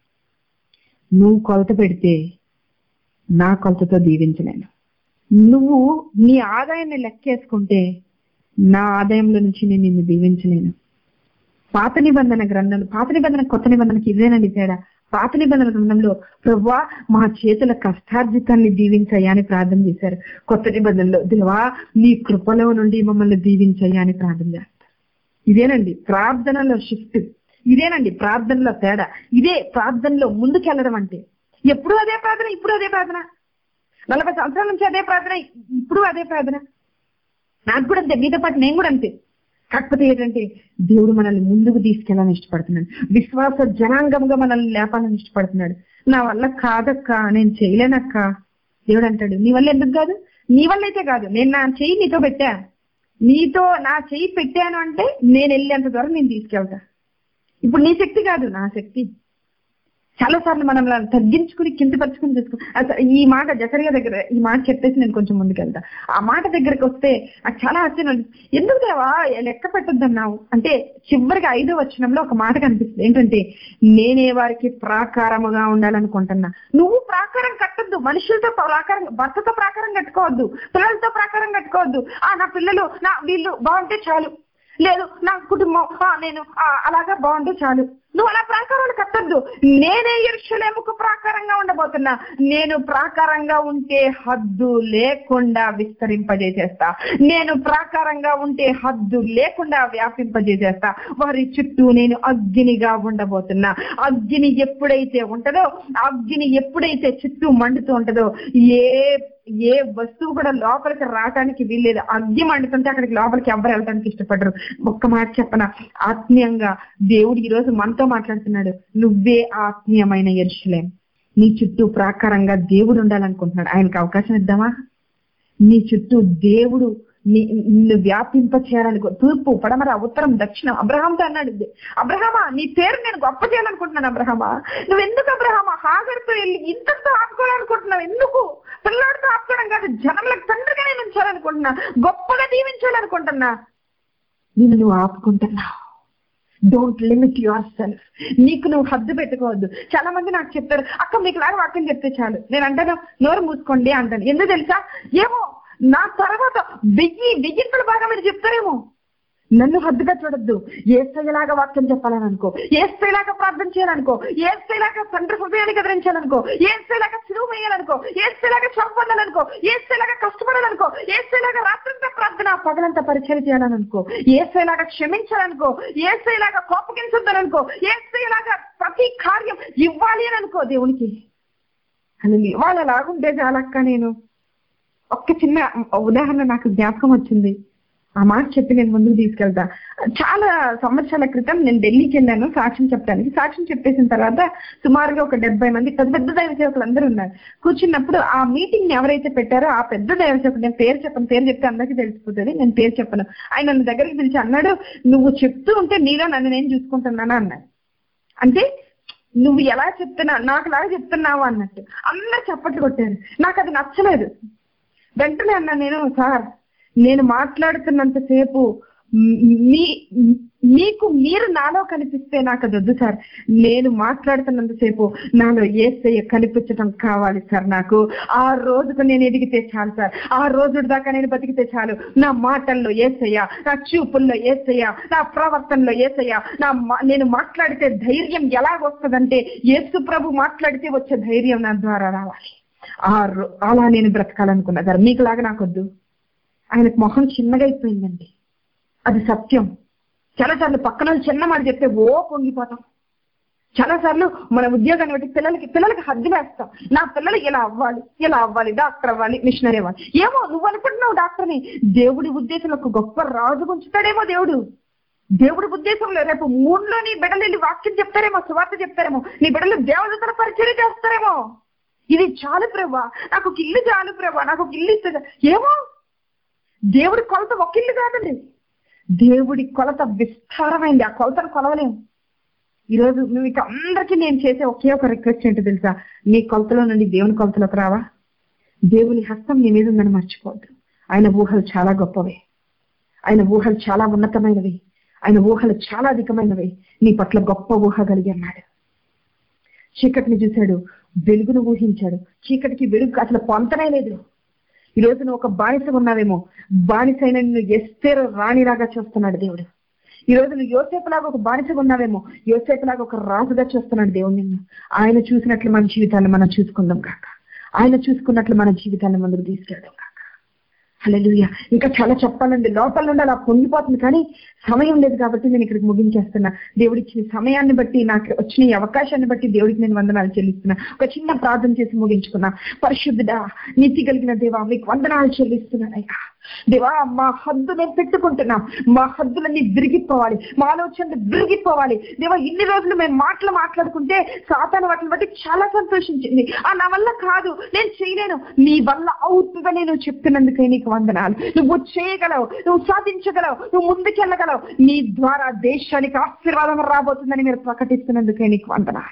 నువ్వు కొలత పెడితే నా కొలతతో దీవించలేను నువ్వు నీ ఆదాయాన్ని లెక్కేసుకుంటే నా ఆదాయంలో నుంచి నేను నిన్ను దీవించలేను పాత నిబంధన గ్రంథం పాత నిబంధన కొత్త నిబంధనకి ఇదేనండి తేడా పాత నిబంధన గ్రంథంలో ప్రవ్వా మా చేతుల కష్టార్జితాన్ని దీవించయ్యా అని ప్రార్థన చేశారు కొత్త నిబంధనలో దేవా నీ కృపలో నుండి మమ్మల్ని దీవించయ్యా అని ప్రార్థన చేస్తారు ఇదేనండి ప్రార్థనలో షిఫ్ట్ ఇదేనండి ప్రార్థనలో తేడా ఇదే ప్రార్థనలో ముందుకెళ్ళడం అంటే ఎప్పుడు అదే ప్రార్థన ఇప్పుడు అదే ప్రార్థన నలభై సంవత్సరాల నుంచి అదే ప్రార్థన ఇప్పుడు అదే ప్రార్థన నాకు కూడా అంతే మీతో పాటు నేను కూడా అంతే కాకపోతే ఏంటంటే దేవుడు మనల్ని ముందుకు తీసుకెళ్ళాలని ఇష్టపడుతున్నాడు విశ్వాస జనాంగంగా మనల్ని లేపాలని ఇష్టపడుతున్నాడు నా వల్ల కాదక్క నేను చేయలేనక్క దేవుడు అంటాడు నీ వల్ల ఎందుకు కాదు నీ వల్ల అయితే కాదు నేను నా చెయ్యి నీతో పెట్టా నీతో నా చెయ్యి పెట్టాను అంటే నేను వెళ్ళేంత దూరం నేను తీసుకెళ్తా ఇప్పుడు నీ శక్తి కాదు నా శక్తి చాలా సార్లు మనం అలా తగ్గించుకుని కిందపరుచుకుని చేసుకో అసలు ఈ మాట జకరియా దగ్గర ఈ మాట చెప్పేసి నేను కొంచెం ముందుకెళ్తా ఆ మాట దగ్గరికి వస్తే నాకు చాలా ఆశ్చర్యం అనిపిస్తుంది. ఎందుకు దేవా లెక్క పెట్టొద్దన్నావు అంటే చివరికి ఐదో వచనంలో ఒక మాట కనిపిస్తుంది ఏంటంటే నేనే వారికి ప్రాకారముగా ఉండాలనుకుంటున్నా నువ్వు ప్రాకారం కట్టొద్దు మనుషులతో ప్రాకారం భర్తతో ప్రాకారం కట్టుకోవద్దు పిల్లలతో ప్రాకారం కట్టుకోవద్దు ఆ నా పిల్లలు నా వీళ్ళు బాగుంటే చాలు లేదు నా కుటుంబం ఆ, నేను ఆ, అలాగా బాగుంటే చాలు నువ్వు అలా ప్రాకారాలు కట్టద్దు నేనే ఎరుషలేముకు ప్రాకారంగా ఉండబోతున్నా నేను ప్రాకారంగా ఉంటే హద్దు లేకుండా విస్తరింపజేసేస్తా నేను ప్రాకారంగా ఉంటే హద్దు లేకుండా వ్యాపింపజేసేస్తా వారి చుట్టూ నేను అగ్నిగా ఉండబోతున్నా అగ్ని ఎప్పుడైతే ఉంటుందో అగ్ని ఎప్పుడైతే చుట్టూ మండుతూ ఉంటుందో ఏ ఏ వస్తువు కూడా లోపలికి రావడానికి వీల్లేదు అగ్ని మండుతుంటే అక్కడికి లోపలికి ఎవరు వెళ్ళడానికి ఇష్టపడరు ఒక్క మాట చెప్పన ఆత్మీయంగా దేవుడు ఈ రోజు మనతో మాట్లాడుతున్నాడు నువ్వే ఆత్మీయమైన ఎరుషులేం నీ చుట్టూ ప్రాకారంగా దేవుడు ఉండాలనుకుంటున్నాడు ఆయనకు అవకాశం ఇద్దామా నీ చుట్టూ దేవుడు నీ నిన్ను వ్యాపింప చేయాలనుకో తూర్పు పడమర ఉత్తరం దక్షిణం అబ్రహాంతో అన్నాడు ఇది. అబ్రహమా నీ పేరు నేను గొప్ప చేయాలనుకుంటున్నాను అబ్రహమా నువ్వు ఎందుకు అబ్రహమా హాగర్తో వెళ్ళి ఇంతతో ఆపుకోవాలనుకుంటున్నావు ఎందుకు పిల్లాడితో ఆపుకోవడం కాదు జనములకు తండ్రిగా నేను ఉంచాలనుకుంటున్నా గొప్పగా దీవించాలనుకుంటున్నా నిన్ను నువ్వు ఆపుకుంటున్నావు డోంట్ లిమిట్ యువర్ సెల్ఫ్ నీకు నువ్వు హద్దు పెట్టుకోవద్దు చాలా మంది నాకు చెప్తారు అక్క మీకు లాగా వాక్యం చెప్తే చాలు నేను అంటాను నోరు మూసుకోండి అంటాను ఎందుకు తెలుసా ఏమో నా తర్వాత వెయ్యి వెయ్యింతల బాగా మీరు చెప్తారేమో నన్ను హద్దుగా చూడొద్దు ఏ స్థాయిలాగా వాక్యం చెప్పాలని అనుకో ఏ స్థాయిలాగా ప్రార్థన చేయాలనుకో ఏ స్థాయిలాగా తండ్రి హృదయాన్ని కదిలించాలనుకో ఏ స్థాయిలాగా చిరువు వేయాలనుకో ఏ స్థాయిలాగా చంపడాలనుకో ఏ స్థాయిలాగా కష్టపడాలనుకో ఏ స్థాయిలాగా రాత్రంతా ప్రార్థన పగలంతా పరిచయం చేయాలనుకో ఏ స్థాయిలాగా క్షమించాలనుకో ఏ స్థాయిలాగా కోపగించొద్దననుకో ఏ స్థాయిలాగా ప్రతి కార్యం ఇవ్వాలి అని అనుకో దేవునికి అని ఇవాళ లాగుంటే చాలక్క నేను ఒక్క చిన్న ఉదాహరణ నాకు జ్ఞాపకం వచ్చింది ఆ మాట చెప్పి నేను ముందుకు తీసుకెళ్తా చాలా సంవత్సరాల క్రితం నేను ఢిల్లీకి వెళ్ళాను సాక్ష్యం చెప్పడానికి సాక్ష్యం చెప్పేసిన తర్వాత సుమారుగా ఒక డెబ్బై మంది పెద్ద పెద్ద దైవ సేవకులు అందరూ ఉన్నారు కూర్చున్నప్పుడు ఆ మీటింగ్ ఎవరైతే పెట్టారో ఆ పెద్ద దైవ సేవకుడు నేను పేరు చెప్పను పేరు చెప్తే అందరికీ తెలిసిపోతుంది నేను పేరు చెప్పను ఆయన నన్ను దగ్గరికి పిలిచి అన్నాడు నువ్వు చెప్తూ ఉంటే నీలో నన్ను నేను చూసుకుంటున్నాను అన్నాడు అంటే నువ్వు ఎలా చెప్తున్నా నాకు లాగా చెప్తున్నావు అన్నట్టు అందరు చప్పట్లు కొట్టారు నాకు అది నచ్చలేదు వెంటనే అన్నా నేను సార్ నేను మాట్లాడుతున్నంతసేపు మీ మీకు మీరు నాలో కనిపిస్తే నాకు అది వద్దు సార్ నేను మాట్లాడుతున్నంతసేపు నాలో ఏసయ్య కనిపించడం కావాలి సార్ నాకు ఆ రోజుకు నేను ఎదిగితే చాలు సార్ ఆ రోజు దాకా నేను బతికితే చాలు నా మాటల్లో ఏసయ్య నా చూపుల్లో ఏసయ్య నా ప్రవర్తనలో ఏసయ్య నా మా- నేను మాట్లాడితే ధైర్యం ఎలా వస్తుందంటే యేసు ప్రభు మాట్లాడితే వచ్చే ధైర్యం నా ద్వారా రావాలి ఆ రో- అలా నేను బ్రతకాలనుకున్నా సార్ మీకులాగా నాకొద్దు ఆయనకు మొహం చిన్నగా అయిపోయిందండి అది సత్యం చాలాసార్లు పక్కన వాళ్ళు చిన్న మాట చెప్తే ఓ పొంగిపోతాం చాలా సార్లు మన ఉద్యోగాన్ని బట్టి పిల్లలకి పిల్లలకి హద్దు వేస్తాం నా పిల్లలు ఇలా అవ్వాలి ఇలా అవ్వాలి డాక్టర్ అవ్వాలి మిషనరీ అవ్వాలి ఏమో నువ్వు అనుకుంటున్నావు డాక్టర్ని దేవుడి ఉద్దేశంలో ఒక గొప్ప రాజు ఉంచుతాడేమో దేవుడు దేవుడి ఉద్దేశంలో రేపు మూడులో నీ బిడ్డలు వెళ్ళి వాక్యం చెప్తారేమో సువార్త చెప్తారేమో నీ బిడ్డలు దేవదత్తల పరిచయం చేస్తారేమో ఇది చాలు ప్రభా నాకు ఒక ఇల్లు చాలు ప్రభా నాకు ఒక ఇల్లు ఇస్తుంది ఏమో దేవుడి కొలత ఒక ఇల్లు కాదండి దేవుడి కొలత విస్తారమైంది ఆ కొలతను కొలవలేము ఈరోజు మీకు అందరికీ నేను చేసే ఒకే ఒక రిక్వెస్ట్ ఏంటో తెలుసా నీ కొలతలో నుండి దేవుని కొలతలోకి రావా దేవుని హస్తం నీ మీద ఉందని మర్చిపోవద్దు ఆయన ఊహలు చాలా గొప్పవి ఆయన ఊహలు చాలా ఉన్నతమైనవి ఆయన ఊహలు చాలా అధికమైనవి నీ పట్ల గొప్ప ఊహ కలిగి అన్నాడు చీకటిని చూశాడు వెలుగును ఊహించాడు చీకటికి వెలుగు అసలు పొంతనే లేదు ఈ రోజు నువ్వు ఒక బానిస ఉన్నావేమో బానిసైన నిన్ను ఎస్తేరు రాణిలాగా చూస్తున్నాడు దేవుడు ఈ రోజు నువ్వు యోసేపులాగా ఒక బానిసగా ఉన్నావేమో యోసేపులాగా ఒక రాజుగా చూస్తున్నాడు దేవుడు నిన్ను ఆయన చూసినట్లు మన జీవితాన్ని మనం చూసుకుందాం కాక ఆయన చూసుకున్నట్లు మన జీవితాన్ని ముందుకు తీసుకెళ్దాం కాక హల్లెలూయ ఇంకా చాలా చెప్పాలండి లోపల నుండి అలా పొంగిపోతుంది కానీ సమయం లేదు కాబట్టి నేను ఇక్కడికి ముగించేస్తున్నా దేవుడిచ్చిన సమయాన్ని బట్టి నాకు వచ్చిన ఈ అవకాశాన్ని బట్టి దేవుడికి నేను వందనాలు చెల్లిస్తున్నా ఒక చిన్న ప్రార్థన చేసి ముగించుకున్నా పరిశుద్ధుడా నీతి కలిగిన దేవా మీకు వందనాలు చెల్లిస్తున్నానయ్యా దేవా మా హద్దు మేము పెట్టుకుంటున్నాం మా హద్దులన్నీ విరిగిపోవాలి మా ఆలోచనలు విరిగిపోవాలి దేవా ఇన్ని రోజులు మేము మాటలు మాట్లాడుకుంటే సాతాను వాటిని బట్టి చాలా సంతోషించింది ఆ నా వల్ల కాదు నేను చేయలేను నీ వల్ల అవుతుందని నేను చెప్తున్నందుకే నీకు వందనాలు నువ్వు చేయగలవు నువ్వు సాధించగలవు నువ్వు ముందుకెళ్ళగలవు నీ ద్వారా దేశానికి ఆశీర్వాదం రాబోతుందని మీరు ప్రకటిస్తున్నందుకే నీకు వందనాలు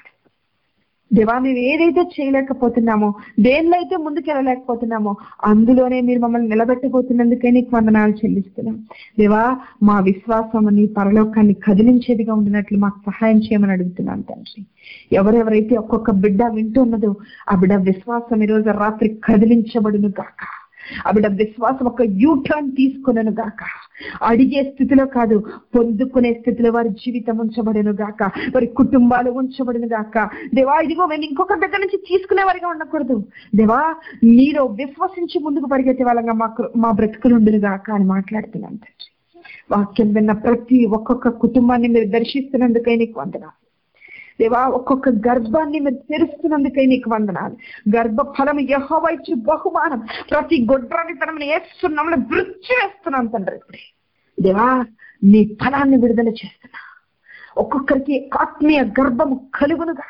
దేవా మేము ఏదైతే చేయలేకపోతున్నామో దేనిలో అయితే ముందుకెళ్ళలేకపోతున్నామో అందులోనే మీరు మమ్మల్ని నిలబెట్టబోతున్నందుకే నీకు వందనాలు చెల్లిస్తున్నాం దేవా మా విశ్వాసం నీ పరలోకాన్ని కదిలించేదిగా ఉండినట్లు మాకు సహాయం చేయమని అడుగుతున్నాను తండ్రి ఎవరెవరైతే ఒక్కొక్క బిడ్డ వింటున్నదో ఆ బిడ్డ విశ్వాసం ఈరోజు రాత్రి కదిలించబడును గాక ఆ బిడ్డ విశ్వాసం ఒక యూ టర్న్ తీసుకునను గాక అడిగే స్థితిలో కాదు పొందుకునే స్థితిలో వారి జీవితం ఉంచబడను గాక వారి కుటుంబాలు ఉంచబడును గాక దేవా ఇదిగో మేము ఇంకొక దగ్గర నుంచి తీసుకునే వారిగా ఉండకూడదు దేవా మీరు విశ్వసించి ముందుకు పరిగెత్తే వాళ్ళగా మాకు మా బ్రతుకులు ఉండును గాక అని మాట్లాడుతున్నాను తండ్రి వాక్యం విన్న ప్రతి ఒక్కొక్క కుటుంబాన్ని మీరు దర్శిస్తున్నందుకై నీకు వందనాలు దేవా ఒక్కొక్క గర్భాన్ని మీరు తెరుస్తున్నందుకై నీకు వందనాలు గర్భ ఫలం యహోవైచ్చు బహుమానం ప్రతి గొడ్రాని తనం వేస్తున్నాం వృత్తి వేస్తున్నాం తండ్రి ఇప్పుడే దేవా నీ ఫలాన్ని విడుదల చేస్తున్నా ఒక్కొక్కరికి ఆత్మీయ గర్భము కలుగును గాక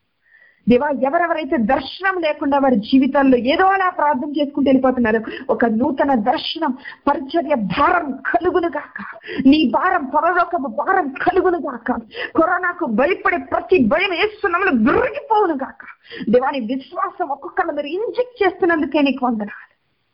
దేవా ఎవరెవరైతే దర్శనం లేకుండా వారి జీవితాల్లో ఏదో అలా ప్రార్థన చేసుకుంటూ వెళ్ళిపోతున్నారు ఒక నూతన దర్శనం పరిచర్య భారం కలుగును గాక నీ భారం పరలోకపు భారం కలుగును గాక కరోనాకు భయపడే ప్రతి భయం వేస్తున్నాము విరిగిపోవును గాక దేవా నీ విశ్వాసం ఒక్కొక్కరు మీరు ఇంజెక్ట్ చేస్తున్నందుకే నీకు వందనాలు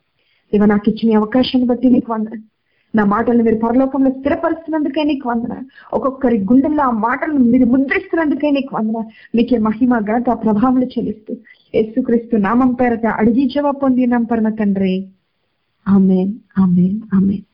దేవా నాకు ఇచ్చిన ఈ అవకాశాన్ని బట్టి నీకు వందనాలు నా మాటలను మీరు పరలోకంలో స్థిరపరుస్తున్నందుకే నీకు వందన ఒక్కొక్కరి గుండెల్లో ఆ మాటలను మీరు ముద్రిస్తున్నందుకే నీకు వందన మీకే మహిమ ఘనత ప్రభావం చెల్లిస్తూ యేసుక్రీస్తు నామం పేరట అడిగి జవాబు పొందినాం పరమ తండ్రి ఆమెన్ ఆమెన్ ఆమెన్